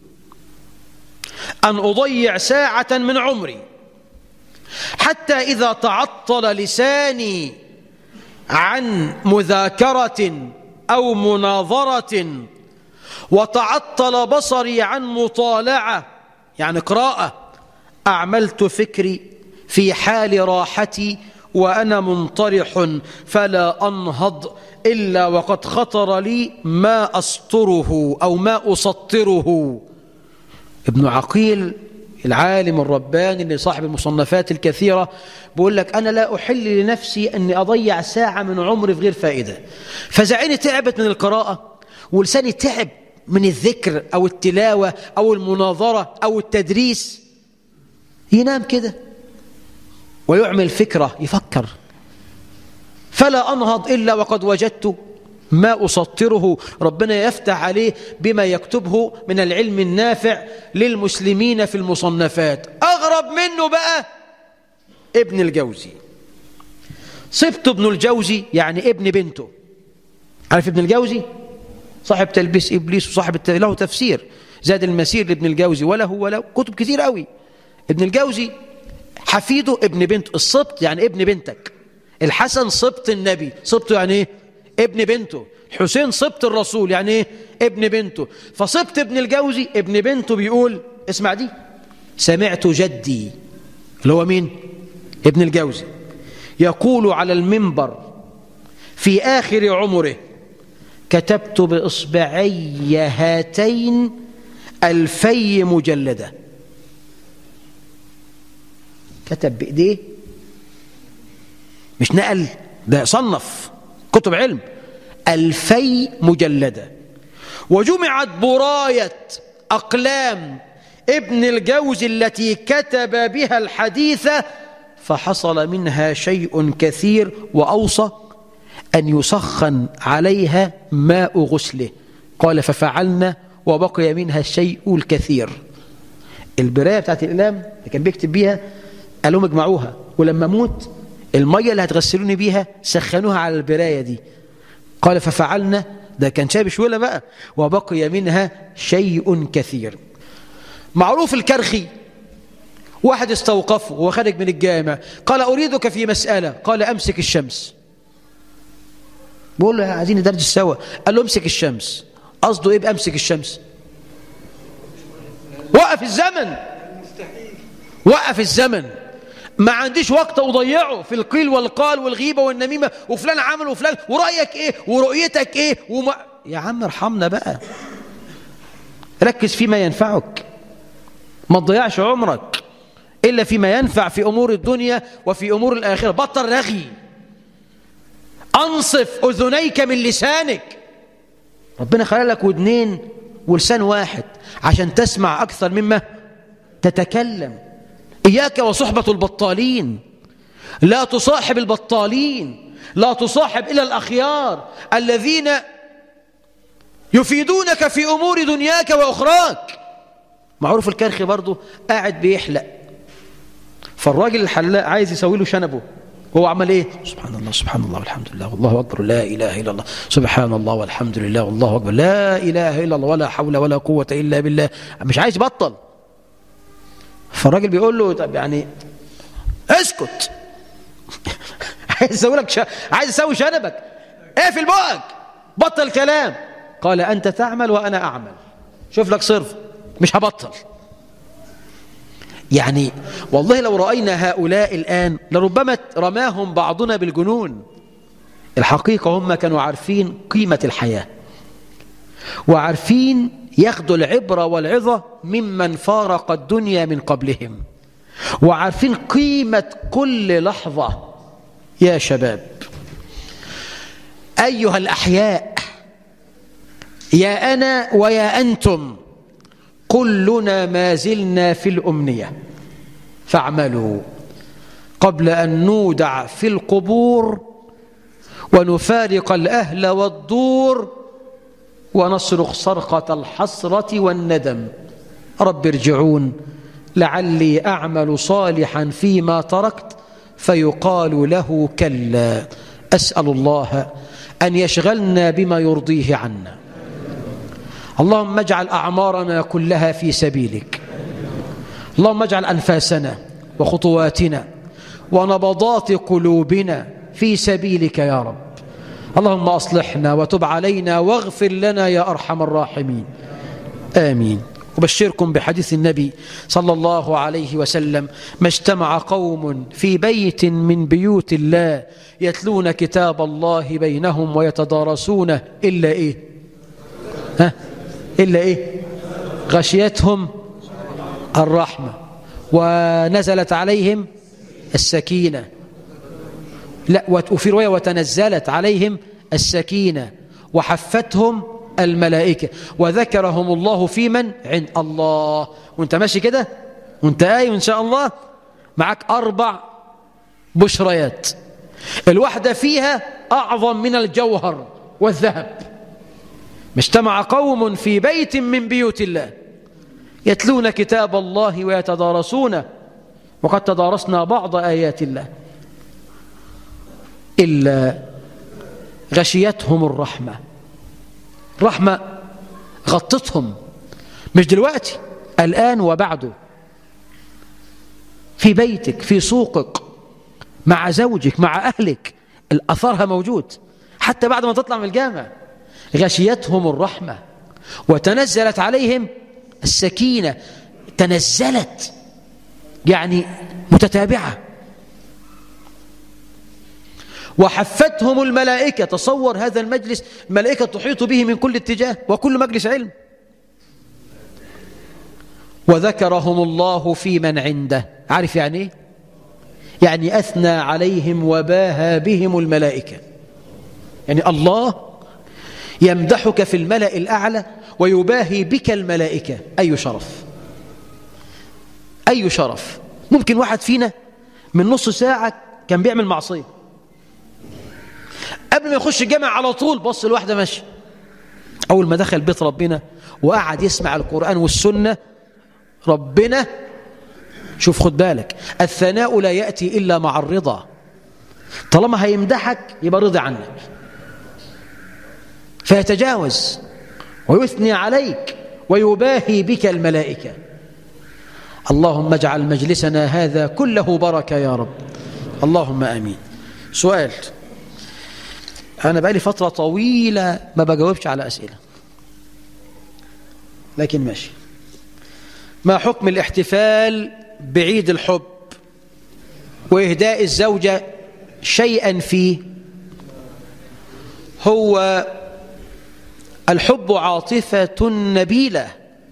أن أضيع ساعة من عمري حتى إذا تعطل لساني عن مذاكرة أو مناظرة وتعطل بصري عن مطالعة يعني قراءة أعملت فكري في حال راحتي وأنا منطرح فلا أنهض إلا وقد خطر لي ما أسطره أو ما أسطره ابن عقيل العالم الرباني اللي صاحب المصنفات الكثيرة بيقول لك أنا لا أحل لنفسي أني أضيع ساعة من عمري في غير فائدة فزعيني تعبت من القراءة ولساني تعب من الذكر أو التلاوة أو المناظرة أو التدريس ينام كده ويعمل فكرة يفكر فلا أنهض إلا وقد وجدت ما أسطره ربنا يفتح عليه بما يكتبه من العلم النافع للمسلمين في المصنفات أغرب منه بقى ابن الجوزي صبت ابن الجوزي يعني ابن بنته عارف ابن الجوزي صاحب تلبيس إبليس وصاحب الت... له تفسير زاد المسير لابن الجوزي وله وله كتب كثير قوي ابن الجوزي حفيده ابن بنت الصبت يعني ابن بنتك الحسن صبت النبي صبته يعني ايه ابن بنته حسين صبت الرسول يعني ايه ابن بنته فصبت ابن الجوزي ابن بنته بيقول اسمع دي سمعت جدي اللي هو مين ابن الجوزي يقول على المنبر في آخر عمره كتبت بإصبعي هاتين ألفي مجلدة كتب بإيديه مش نقل ده صنف كتب علم ألفي مجلدة وجمعت براية أقلام ابن الجوز التي كتب بها الحديث فحصل منها شيء كثير وأوصى أن يسخن عليها ماء غسله قال ففعلنا وبقي منها الشيء الكثير البراية بتاعت الإقلام اللي كان بيكتب بيها قال لهم اجمعوها ولما اموت المية اللي هتغسلوني بيها سخنوها على البراية دي قال ففعلنا ده كان شاب شويلة بقى وبقي منها شيء كثير معروف الكرخي واحد استوقفه وهو خارج من الجامع قال أريدك في مسألة قال أمسك الشمس بقول له عايزين ندرج سوا قال له امسك الشمس قصده ايه بامسك الشمس وقف الزمن وقف الزمن ما عنديش وقت اضيعه في القيل والقال والغيبه والنميمه وفلان عمل وفلان ورايك ايه ورؤيتك ايه وما يا عم ارحمنا بقى ركز فيما ينفعك ما تضيعش عمرك الا فيما ينفع في امور الدنيا وفي امور الاخره بطل رغي أنصف أذنيك من لسانك ربنا خلق لك ودنين ولسان واحد عشان تسمع أكثر مما تتكلم إياك وصحبة البطالين لا تصاحب البطالين لا تصاحب إلى الأخيار الذين يفيدونك في أمور دنياك وأخراك معروف الكرخي برضه قاعد بيحلق فالراجل الحلاق عايز يسوي له شنبه وهو عمل ايه سبحان الله سبحان الله والحمد لله والله اكبر لا اله الا الله سبحان الله والحمد لله والله اكبر لا اله الا الله ولا حول ولا قوه الا بالله مش عايز يبطل فالراجل بيقول له طب يعني اسكت عايز اسوي لك ش... عايز اسوي شنبك اقفل بقك بطل كلام قال انت تعمل وانا اعمل شوف لك صرف مش هبطل يعني والله لو رأينا هؤلاء الآن لربما رماهم بعضنا بالجنون الحقيقة هم كانوا عارفين قيمة الحياة وعارفين ياخدوا العبرة والعظة ممن فارق الدنيا من قبلهم وعارفين قيمة كل لحظة يا شباب أيها الأحياء يا أنا ويا أنتم كلنا ما زلنا في الأمنية فاعملوا قبل أن نودع في القبور ونفارق الأهل والدور ونصرخ صرخة الحسرة والندم رب ارجعون لعلي أعمل صالحا فيما تركت فيقال له كلا أسأل الله أن يشغلنا بما يرضيه عنا اللهم اجعل أعمارنا كلها في سبيلك اللهم اجعل أنفاسنا وخطواتنا ونبضات قلوبنا في سبيلك يا رب اللهم أصلحنا وتب علينا واغفر لنا يا أرحم الراحمين آمين أبشركم بحديث النبي صلى الله عليه وسلم ما اجتمع قوم في بيت من بيوت الله يتلون كتاب الله بينهم ويتدارسونه إلا إيه ها إلا إيه غشيتهم الرحمة ونزلت عليهم السكينة لا وفي رواية وتنزلت عليهم السكينة وحفتهم الملائكة وذكرهم الله في من عند الله وانت ماشي كده وانت قايم ان شاء الله معك أربع بشريات الواحدة فيها أعظم من الجوهر والذهب اجتمع قوم في بيت من بيوت الله يتلون كتاب الله ويتدارسونه وقد تدارسنا بعض آيات الله إلا غشيتهم الرحمة رحمة غطتهم مش دلوقتي الآن وبعده في بيتك في سوقك مع زوجك مع أهلك الأثرها موجود حتى بعد ما تطلع من الجامع غشيتهم الرحمة وتنزلت عليهم السكينة تنزلت يعني متتابعة وحفتهم الملائكة تصور هذا المجلس الملائكة تحيط به من كل اتجاه وكل مجلس علم وذكرهم الله في من عنده عارف يعني ايه يعني أثنى عليهم وباهى بهم الملائكة يعني الله يمدحك في الملأ الأعلى ويباهي بك الملائكة أي شرف أي شرف ممكن واحد فينا من نص ساعة كان بيعمل معصية قبل ما يخش الجامع على طول بص الواحدة ماشي أول ما دخل بيت ربنا وقعد يسمع القرآن والسنة ربنا شوف خد بالك الثناء لا يأتي إلا مع الرضا طالما هيمدحك يبقى رضي عنك فيتجاوز ويثني عليك ويباهي بك الملائكة اللهم اجعل مجلسنا هذا كله بركة يا رب اللهم آمين سؤال أنا بقالي فترة طويلة ما بجاوبش على أسئلة لكن ماشي ما حكم الاحتفال بعيد الحب وإهداء الزوجة شيئا فيه هو الحب عاطفة نبيلة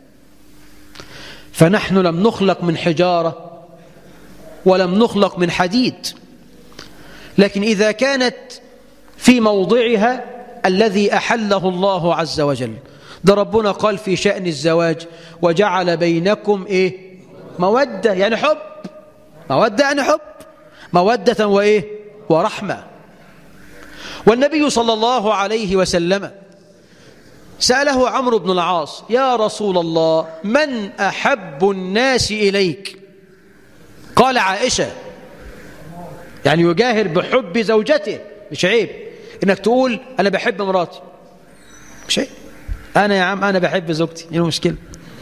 فنحن لم نخلق من حجارة ولم نخلق من حديد لكن إذا كانت في موضعها الذي أحله الله عز وجل ده ربنا قال في شأن الزواج وجعل بينكم إيه مودة يعني حب مودة يعني حب مودة وإيه ورحمة والنبي صلى الله عليه وسلم سأله عمرو بن العاص يا رسول الله من أحب الناس إليك قال عائشة يعني يجاهر بحب زوجته مش عيب انك تقول انا بحب مراتي مش عيب انا يا عم انا بحب زوجتي ايه المشكله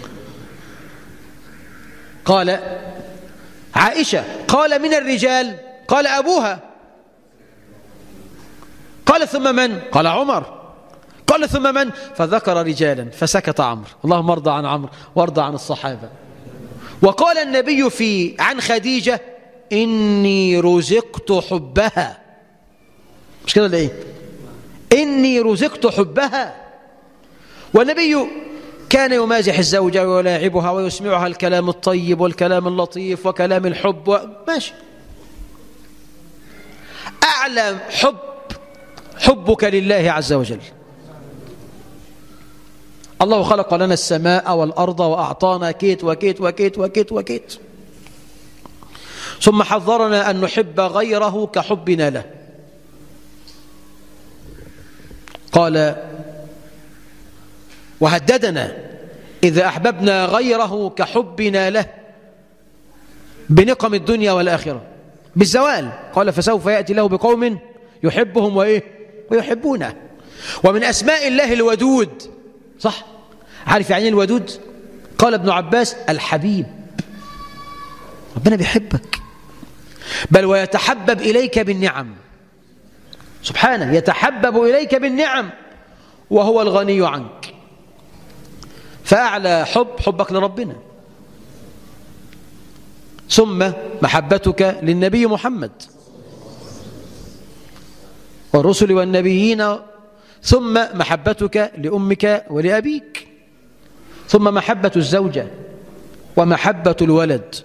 قال عائشه قال من الرجال قال ابوها قال ثم من قال عمر قال ثم من فذكر رجالا فسكت عمرو اللهم ارضى عن عمرو وارضى عن الصحابه وقال النبي في عن خديجه اني رزقت حبها مش كده ولا ايه اني رزقت حبها والنبي كان يمازح الزوجة ويلاعبها ويسمعها الكلام الطيب والكلام اللطيف وكلام الحب و... ماشي أعلى حب حبك لله عز وجل الله خلق لنا السماء والأرض وأعطانا كيت وكيت وكيت وكيت وكيت ثم حذرنا أن نحب غيره كحبنا له قال وهددنا إذا أحببنا غيره كحبنا له بنقم الدنيا والآخرة بالزوال قال فسوف يأتي له بقوم يحبهم وإيه ويحبونه ومن أسماء الله الودود صح عارف يعني الودود قال ابن عباس الحبيب ربنا بيحبك بل ويتحبب إليك بالنعم سبحانه يتحبب إليك بالنعم وهو الغني عنك فأعلى حب حبك لربنا ثم محبتك للنبي محمد والرسل والنبيين ثم محبتك لأمك ولأبيك ثم محبة الزوجة ومحبة الولد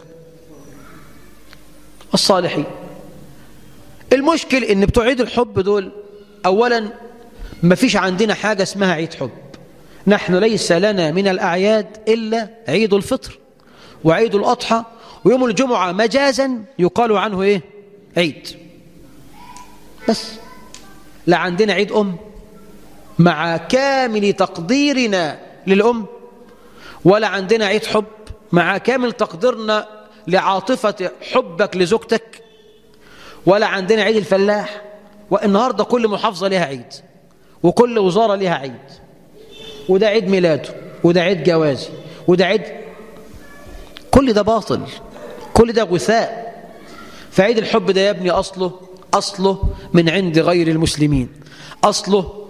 الصالحين المشكل ان بتوع عيد الحب دول اولا ما فيش عندنا حاجة اسمها عيد حب نحن ليس لنا من الأعياد إلا عيد الفطر وعيد الأضحى ويوم الجمعة مجازا يقال عنه إيه عيد بس لا عندنا عيد أم مع كامل تقديرنا للأم ولا عندنا عيد حب مع كامل تقديرنا لعاطفة حبك لزوجتك ولا عندنا عيد الفلاح والنهاردة كل محافظة لها عيد وكل وزارة لها عيد وده عيد ميلاده وده عيد جوازي وده عيد كل ده باطل كل ده غثاء فعيد الحب ده يا ابني أصله أصله من عند غير المسلمين أصله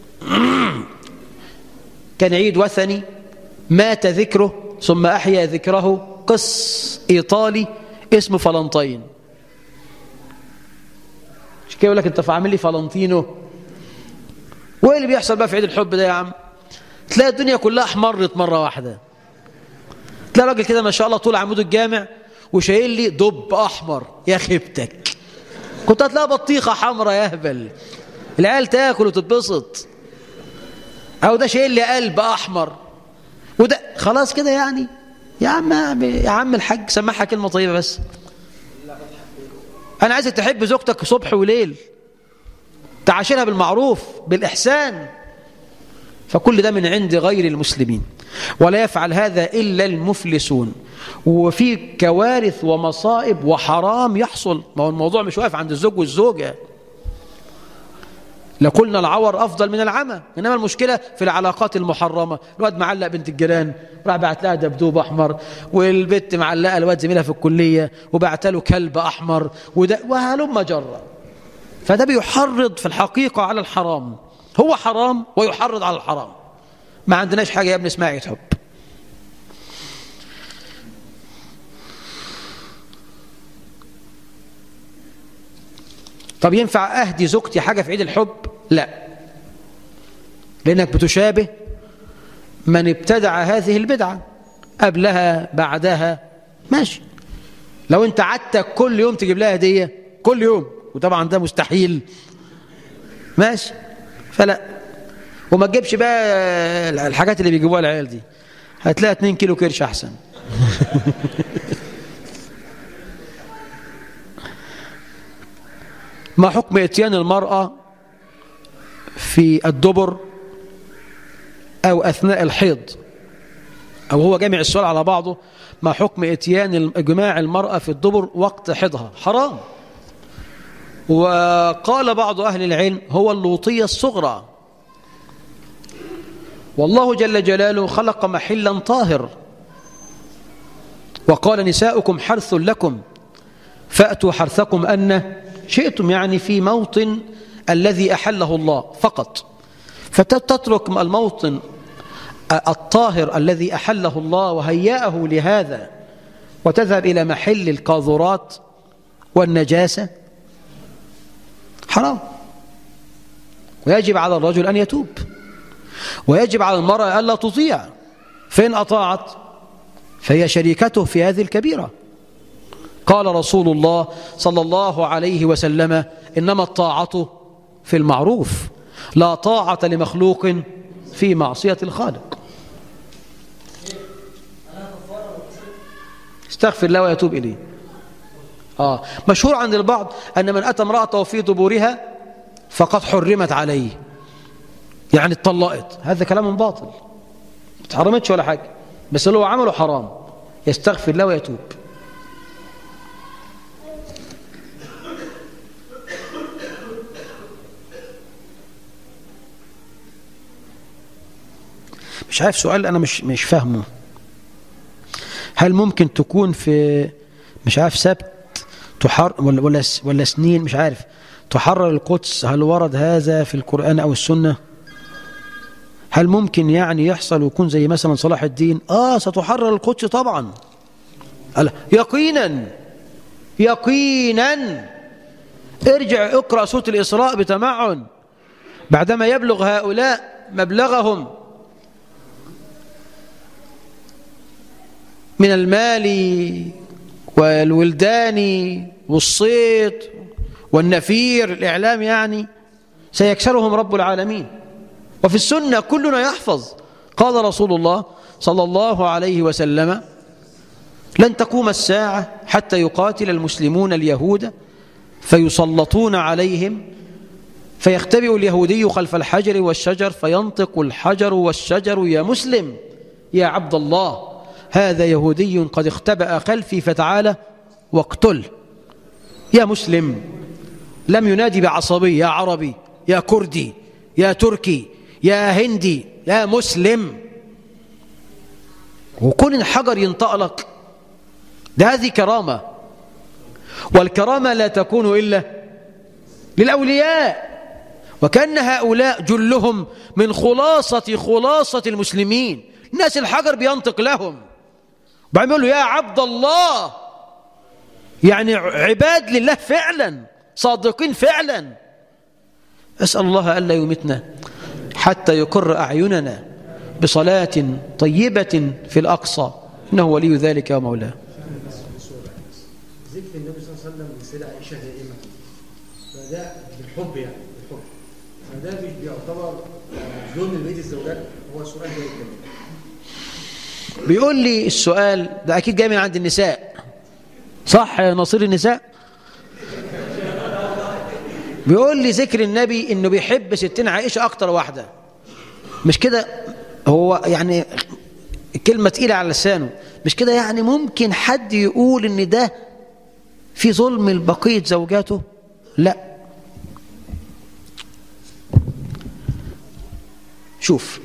كان عيد وثني مات ذكره ثم أحيا ذكره قس إيطالي اسمه فلنطين مش كده يقول لك انت عامل لي فلنطينو وايه اللي بيحصل بقى في عيد الحب ده يا عم تلاقي الدنيا كلها احمرت مره واحده تلاقي راجل كده ما شاء الله طول عمود الجامع وشايل لي دب احمر يا خيبتك كنت هتلاقي بطيخه حمراء يهبل العيال تاكل وتتبسط او ده شايل لي قلب احمر وده خلاص كده يعني يا عم يا عم الحاج سمعها كلمه طيبه بس انا عايزك تحب زوجتك صبح وليل تعاشرها بالمعروف بالإحسان فكل ده من عند غير المسلمين ولا يفعل هذا إلا المفلسون وفي كوارث ومصائب وحرام يحصل ما هو الموضوع مش واقف عند الزوج والزوجة لقلنا العور أفضل من العمى إنما المشكلة في العلاقات المحرمة الواد معلق بنت الجيران راح بعت لها دبدوب أحمر والبت معلقة الواد زميلها في الكلية وبعت له كلب أحمر وده وهلم جرة فده بيحرض في الحقيقة على الحرام هو حرام ويحرض على الحرام ما عندناش حاجة يا ابن اسمها عيد حب طب ينفع أهدي زوجتي حاجة في عيد الحب لا لأنك بتشابه من ابتدع هذه البدعة قبلها بعدها ماشي لو انت عدتك كل يوم تجيب لها هدية كل يوم وطبعا ده مستحيل ماشي فلا وما تجيبش بقى الحاجات اللي بيجيبوها العيال دي هتلاقي 2 كيلو كرش احسن ما حكم اتيان المرأة في الدبر أو أثناء الحيض أو هو جامع السؤال على بعضه ما حكم اتيان جماع المرأة في الدبر وقت حيضها حرام وقال بعض أهل العلم هو اللوطية الصغرى والله جل جلاله خلق محلا طاهر وقال نساؤكم حرث لكم فأتوا حرثكم أن شئتم يعني في موطن الذي أحله الله فقط فتترك الموطن الطاهر الذي أحله الله وهيأه لهذا وتذهب إلى محل القاذورات والنجاسة حرام ويجب على الرجل أن يتوب ويجب على المرأة ألا تطيع فإن أطاعت فهي شريكته في هذه الكبيرة قال رسول الله صلى الله عليه وسلم إنما الطاعة في المعروف لا طاعة لمخلوق في معصية الخالق استغفر الله ويتوب إليه آه مشهور عند البعض أن من أتى امرأته في دبورها فقد حرمت عليه يعني اتطلقت هذا كلام باطل ما اتحرمتش ولا حاجة بس اللي هو عمله حرام يستغفر الله ويتوب مش عارف سؤال أنا مش مش فاهمه هل ممكن تكون في مش عارف سبت تحر ولا ولا ولا سنين مش عارف تحرر القدس هل ورد هذا في القرآن أو السنة هل ممكن يعني يحصل ويكون زي مثلا صلاح الدين آه ستحرر القدس طبعا يقينا يقينا ارجع اقرأ سورة الإسراء بتمعن بعدما يبلغ هؤلاء مبلغهم من المال والولدان والصيد والنفير الإعلام يعني سيكسرهم رب العالمين وفي السنة كلنا يحفظ قال رسول الله صلى الله عليه وسلم لن تقوم الساعة حتى يقاتل المسلمون اليهود فيسلطون عليهم فيختبئ اليهودي خلف الحجر والشجر فينطق الحجر والشجر يا مسلم يا عبد الله هذا يهودي قد اختبأ خلفي فتعالى واقتل يا مسلم لم ينادي بعصبي يا عربي يا كردي يا تركي يا هندي يا مسلم وكون الحجر ينطق لك ده هذه كرامة والكرامة لا تكون إلا للأولياء وكأن هؤلاء جلهم من خلاصة خلاصة المسلمين الناس الحجر بينطق لهم بعدين يقول له يا عبد الله يعني عباد لله فعلا صادقين فعلا أسأل الله ألا يمتنا حتى يقر أعيننا بصلاة طيبة في الأقصى إنه ولي ذلك ومولاه ذكر النبي صلى الله عليه وسلم للسيدة عائشة دائما فده بالحب يعني بالحب فده مش بيعتبر ظلم بيت الزوجات هو سؤال جيد جدا بيقول لي السؤال ده أكيد جاي من عند النساء صح يا نصير النساء بيقول لي ذكر النبي انه بيحب ستين عائشة اكتر واحدة مش كده هو يعني كلمة تقيلة على لسانه مش كده يعني ممكن حد يقول ان ده في ظلم لبقية زوجاته لا شوف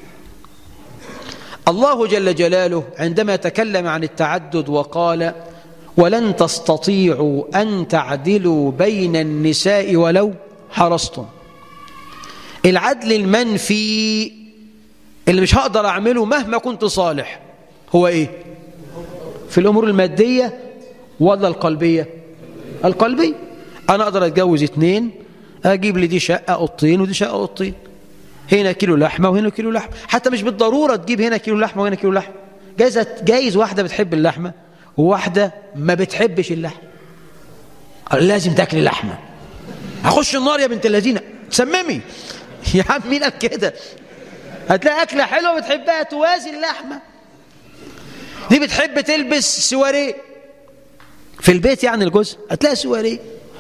الله جل جلاله عندما تكلم عن التعدد وقال ولن تستطيعوا أن تعدلوا بين النساء ولو حرصتم العدل المنفي اللي مش هقدر أعمله مهما كنت صالح هو إيه في الأمور المادية ولا القلبية القلبية أنا أقدر أتجوز اتنين أجيب لي دي شقة قطين ودي شقة قطين هنا كيلو لحمة وهنا كيلو لحمة حتى مش بالضرورة تجيب هنا كيلو لحمة وهنا كيلو لحمة جايز جايز واحدة بتحب اللحمة وواحدة ما بتحبش اللحمة لازم تاكل اللحمة هخش النار يا بنت الذين تسممي يا عم مين قال كده هتلاقي أكلة حلوة بتحبها توازي اللحمة دي بتحب تلبس سواريه في البيت يعني الجزء هتلاقي سواريه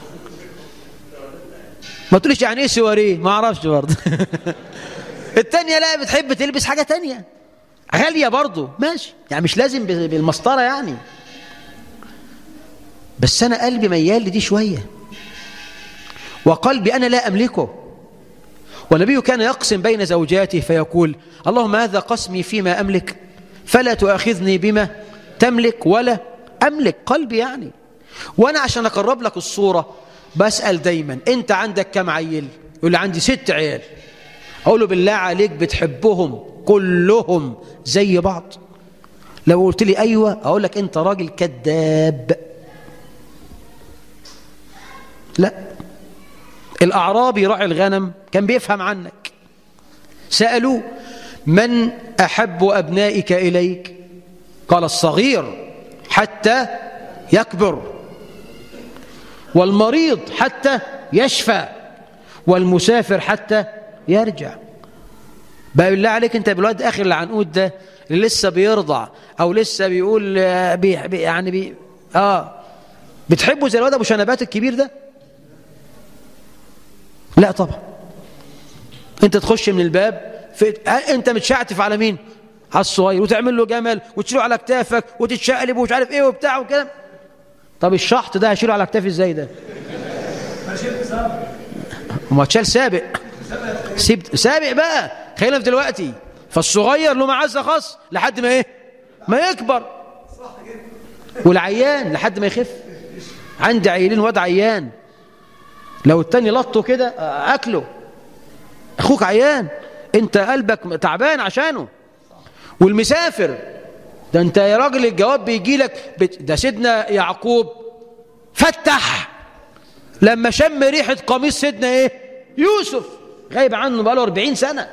ما تقوليش يعني ايه سواريه ما اعرفش برضه التانية لا بتحب تلبس حاجة تانية غالية برضه ماشي يعني مش لازم بالمسطرة يعني بس أنا قلبي ميال لدي شوية وقلبي أنا لا أملكه والنبي كان يقسم بين زوجاته فيقول اللهم هذا قسمي فيما أملك فلا تؤاخذني بما تملك ولا أملك قلبي يعني وأنا عشان أقرب لك الصورة بسأل دايما أنت عندك كم عيل يقول لي عندي ست عيال أقول له بالله عليك بتحبهم كلهم زي بعض لو قلت لي أيوة أقول لك أنت راجل كذاب لا الأعرابي راعي الغنم كان بيفهم عنك سألوه من أحب أبنائك إليك قال الصغير حتى يكبر والمريض حتى يشفى والمسافر حتى يرجع بقى بالله عليك انت بالواد اخر العنقود ده اللي لسه بيرضع او لسه بيقول بي بي يعني بي اه بتحبه زي الواد ابو شنبات الكبير ده لا طبعا انت تخش من الباب في... انت متشعتف على مين على الصغير وتعمل له جمل وتشيله على كتافك وتتشقلب ومش عارف ايه وبتاع وكلام طب الشحط ده هشيله على كتافي ازاي ده وما تشال سابق سيب سابق بقى خلينا في دلوقتي فالصغير له معزه خاص لحد ما ايه ما يكبر والعيان لحد ما يخف عندي عيلين واد عيان لو التاني لطه كده اكله اخوك عيان انت قلبك تعبان عشانه والمسافر ده انت يا راجل الجواب بيجي لك بت... ده سيدنا يعقوب فتح لما شم ريحه قميص سيدنا ايه يوسف غايب عنه بقاله 40 سنه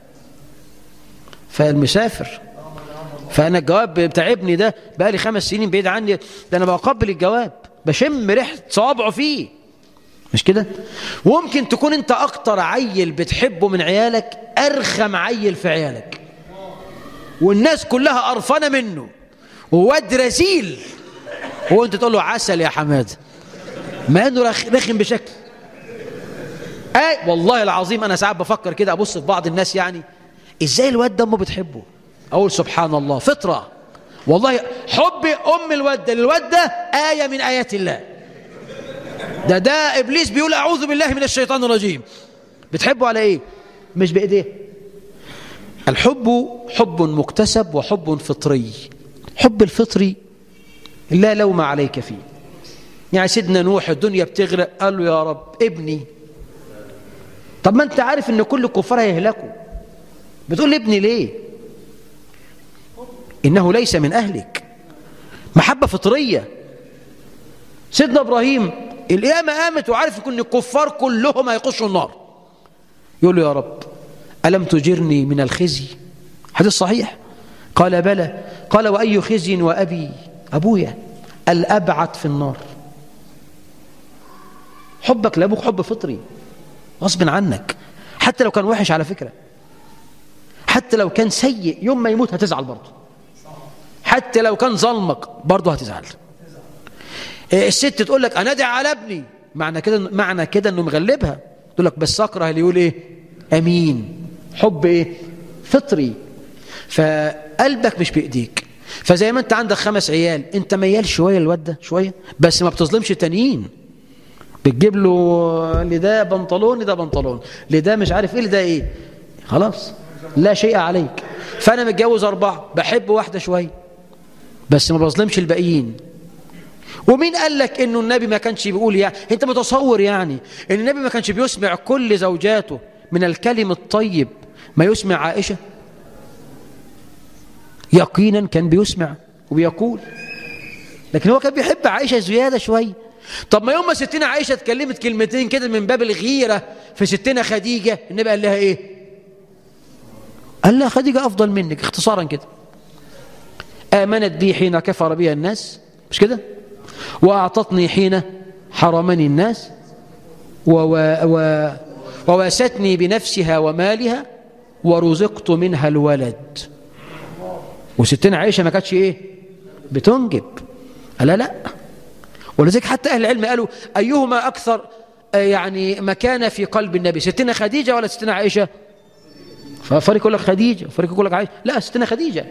فالمسافر فانا الجواب بتاع ابني ده بقالي خمس سنين بعيد عني ده انا بقبل الجواب بشم ريحه صوابعه فيه مش كده وممكن تكون انت اكتر عيل بتحبه من عيالك ارخم عيل في عيالك والناس كلها قرفانه منه وواد رزيل هو انت تقول له عسل يا حماده ما انه رخم بشكل اي والله العظيم انا ساعات بفكر كده ابص في بعض الناس يعني ازاي الواد ده امه بتحبه اقول سبحان الله فطره والله حب ام الواد ده للواد ده ايه من ايات الله ده ده ابليس بيقول اعوذ بالله من الشيطان الرجيم بتحبه على ايه مش بايديه الحب حب مكتسب وحب فطري حب الفطري لا لوم عليك فيه يعني سيدنا نوح الدنيا بتغرق قال له يا رب ابني طب ما انت عارف ان كل الكفار هيهلكوا بتقول ابني ليه انه ليس من اهلك محبه فطريه سيدنا ابراهيم القيامه قامت وعارف ان الكفار كلهم هيخشوا النار يقول له يا رب الم تجرني من الخزي حديث صحيح قال بلى قال واي خزي وابي ابويا الابعد في النار حبك لابوك حب فطري غصب عنك حتى لو كان وحش على فكرة حتى لو كان سيء يوم ما يموت هتزعل برضه حتى لو كان ظلمك برضه هتزعل الست تقول لك انا ادعي على ابني معنى كده معنى كده انه مغلبها تقول لك بس اكره اللي يقول ايه امين حب ايه فطري فقلبك مش بايديك فزي ما انت عندك خمس عيال انت ميال شويه الواد ده شويه بس ما بتظلمش التانيين بتجيب له لده بنطلون لده بنطلون لده مش عارف ايه لده ايه خلاص لا شيء عليك فانا متجوز اربعه بحب واحده شويه بس ما بظلمش الباقيين ومين قال لك انه النبي ما كانش بيقول يعني انت متصور يعني ان النبي ما كانش بيسمع كل زوجاته من الكلم الطيب ما يسمع عائشه يقينا كان بيسمع وبيقول لكن هو كان بيحب عائشه زياده شويه طب ما يوم ما ستنا عائشة اتكلمت كلمتين كده من باب الغيرة في ستنا خديجة النبي قال لها ايه قال لها خديجة أفضل منك اختصارا كده آمنت بي حين كفر بها الناس مش كده وأعطتني حين حرمني الناس و و و وواستني بنفسها ومالها ورزقت منها الولد وستنا عائشة ما كانتش ايه بتنجب لا لا ولذلك حتى أهل العلم قالوا أيهما أكثر يعني مكانة في قلب النبي ستنا خديجة ولا ستنا عائشة ففريق يقول لك خديجة وفريق يقول لك عائشة لا ستنا خديجة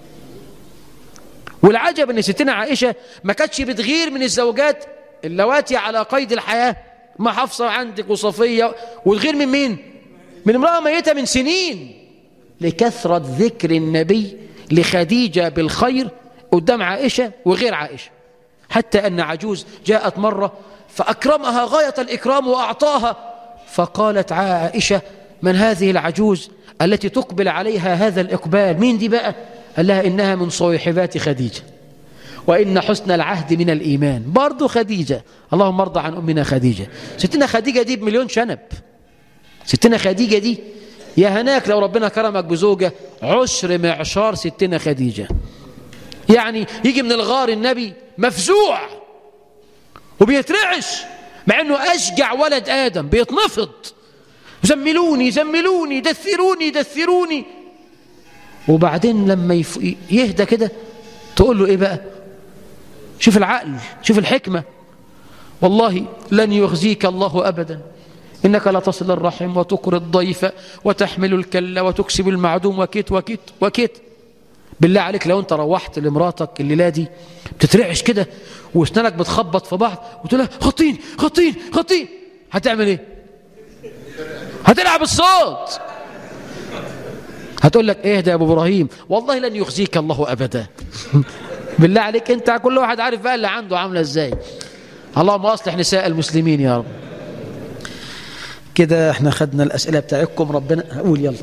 والعجب ان ستنا عائشة ما كانتش بتغير من الزوجات اللواتي على قيد الحياة ما حفصة عندك وصفية وتغير من مين من امرأة ميتة من سنين لكثرة ذكر النبي لخديجة بالخير قدام عائشة وغير عائشة حتى أن عجوز جاءت مرة فأكرمها غاية الإكرام وأعطاها فقالت عائشة من هذه العجوز التي تقبل عليها هذا الإقبال مين دي بقى قال لها إنها من صيحبات خديجة وإن حسن العهد من الإيمان برضو خديجة اللهم ارضى عن أمنا خديجة ستنا خديجة دي بمليون شنب ستنا خديجة دي يا هناك لو ربنا كرمك بزوجة عشر معشار ستنا خديجة يعني يجي من الغار النبي مفزوع وبيترعش مع انه اشجع ولد ادم بيتنفض زملوني زملوني دثروني دثروني وبعدين لما يف... يهدى كده تقول له ايه بقى شوف العقل شوف الحكمة والله لن يخزيك الله أبدا إنك لا تصل الرحم وتقر الضيف وتحمل الكل وتكسب المعدوم وكيت وكيت وكيت بالله عليك لو انت روحت لمراتك الليلة دي بتترعش كده واسنانك بتخبط في بعض وتقول لها خطين خطين خطين هتعمل ايه هتلعب الصوت هتقول لك ايه ده يا ابو ابراهيم والله لن يخزيك الله ابدا بالله عليك انت كل واحد عارف بقى اللي عنده عامله ازاي اللهم اصلح نساء المسلمين يا رب كده احنا خدنا الاسئله بتاعتكم ربنا قول يلا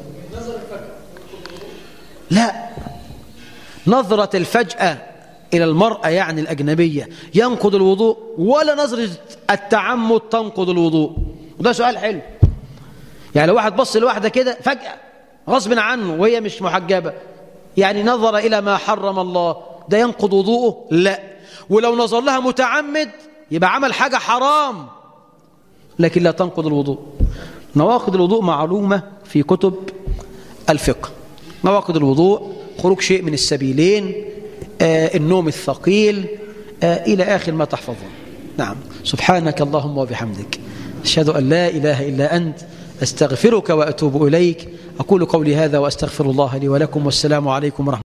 لا نظرة الفجأة إلى المرأة يعني الأجنبية ينقض الوضوء ولا نظرة التعمد تنقض الوضوء وده سؤال حلو يعني لو واحد بص لواحدة كده فجأة غصب عنه وهي مش محجبة يعني نظر إلى ما حرم الله ده ينقض وضوءه لا ولو نظر لها متعمد يبقى عمل حاجة حرام لكن لا تنقض الوضوء نواقض الوضوء معلومة في كتب الفقه نواقض الوضوء خروج شيء من السبيلين آه النوم الثقيل آه إلى آخر ما تحفظون نعم سبحانك اللهم وبحمدك أشهد أن لا إله إلا أنت أستغفرك وأتوب إليك أقول قولي هذا وأستغفر الله لي ولكم والسلام عليكم ورحمة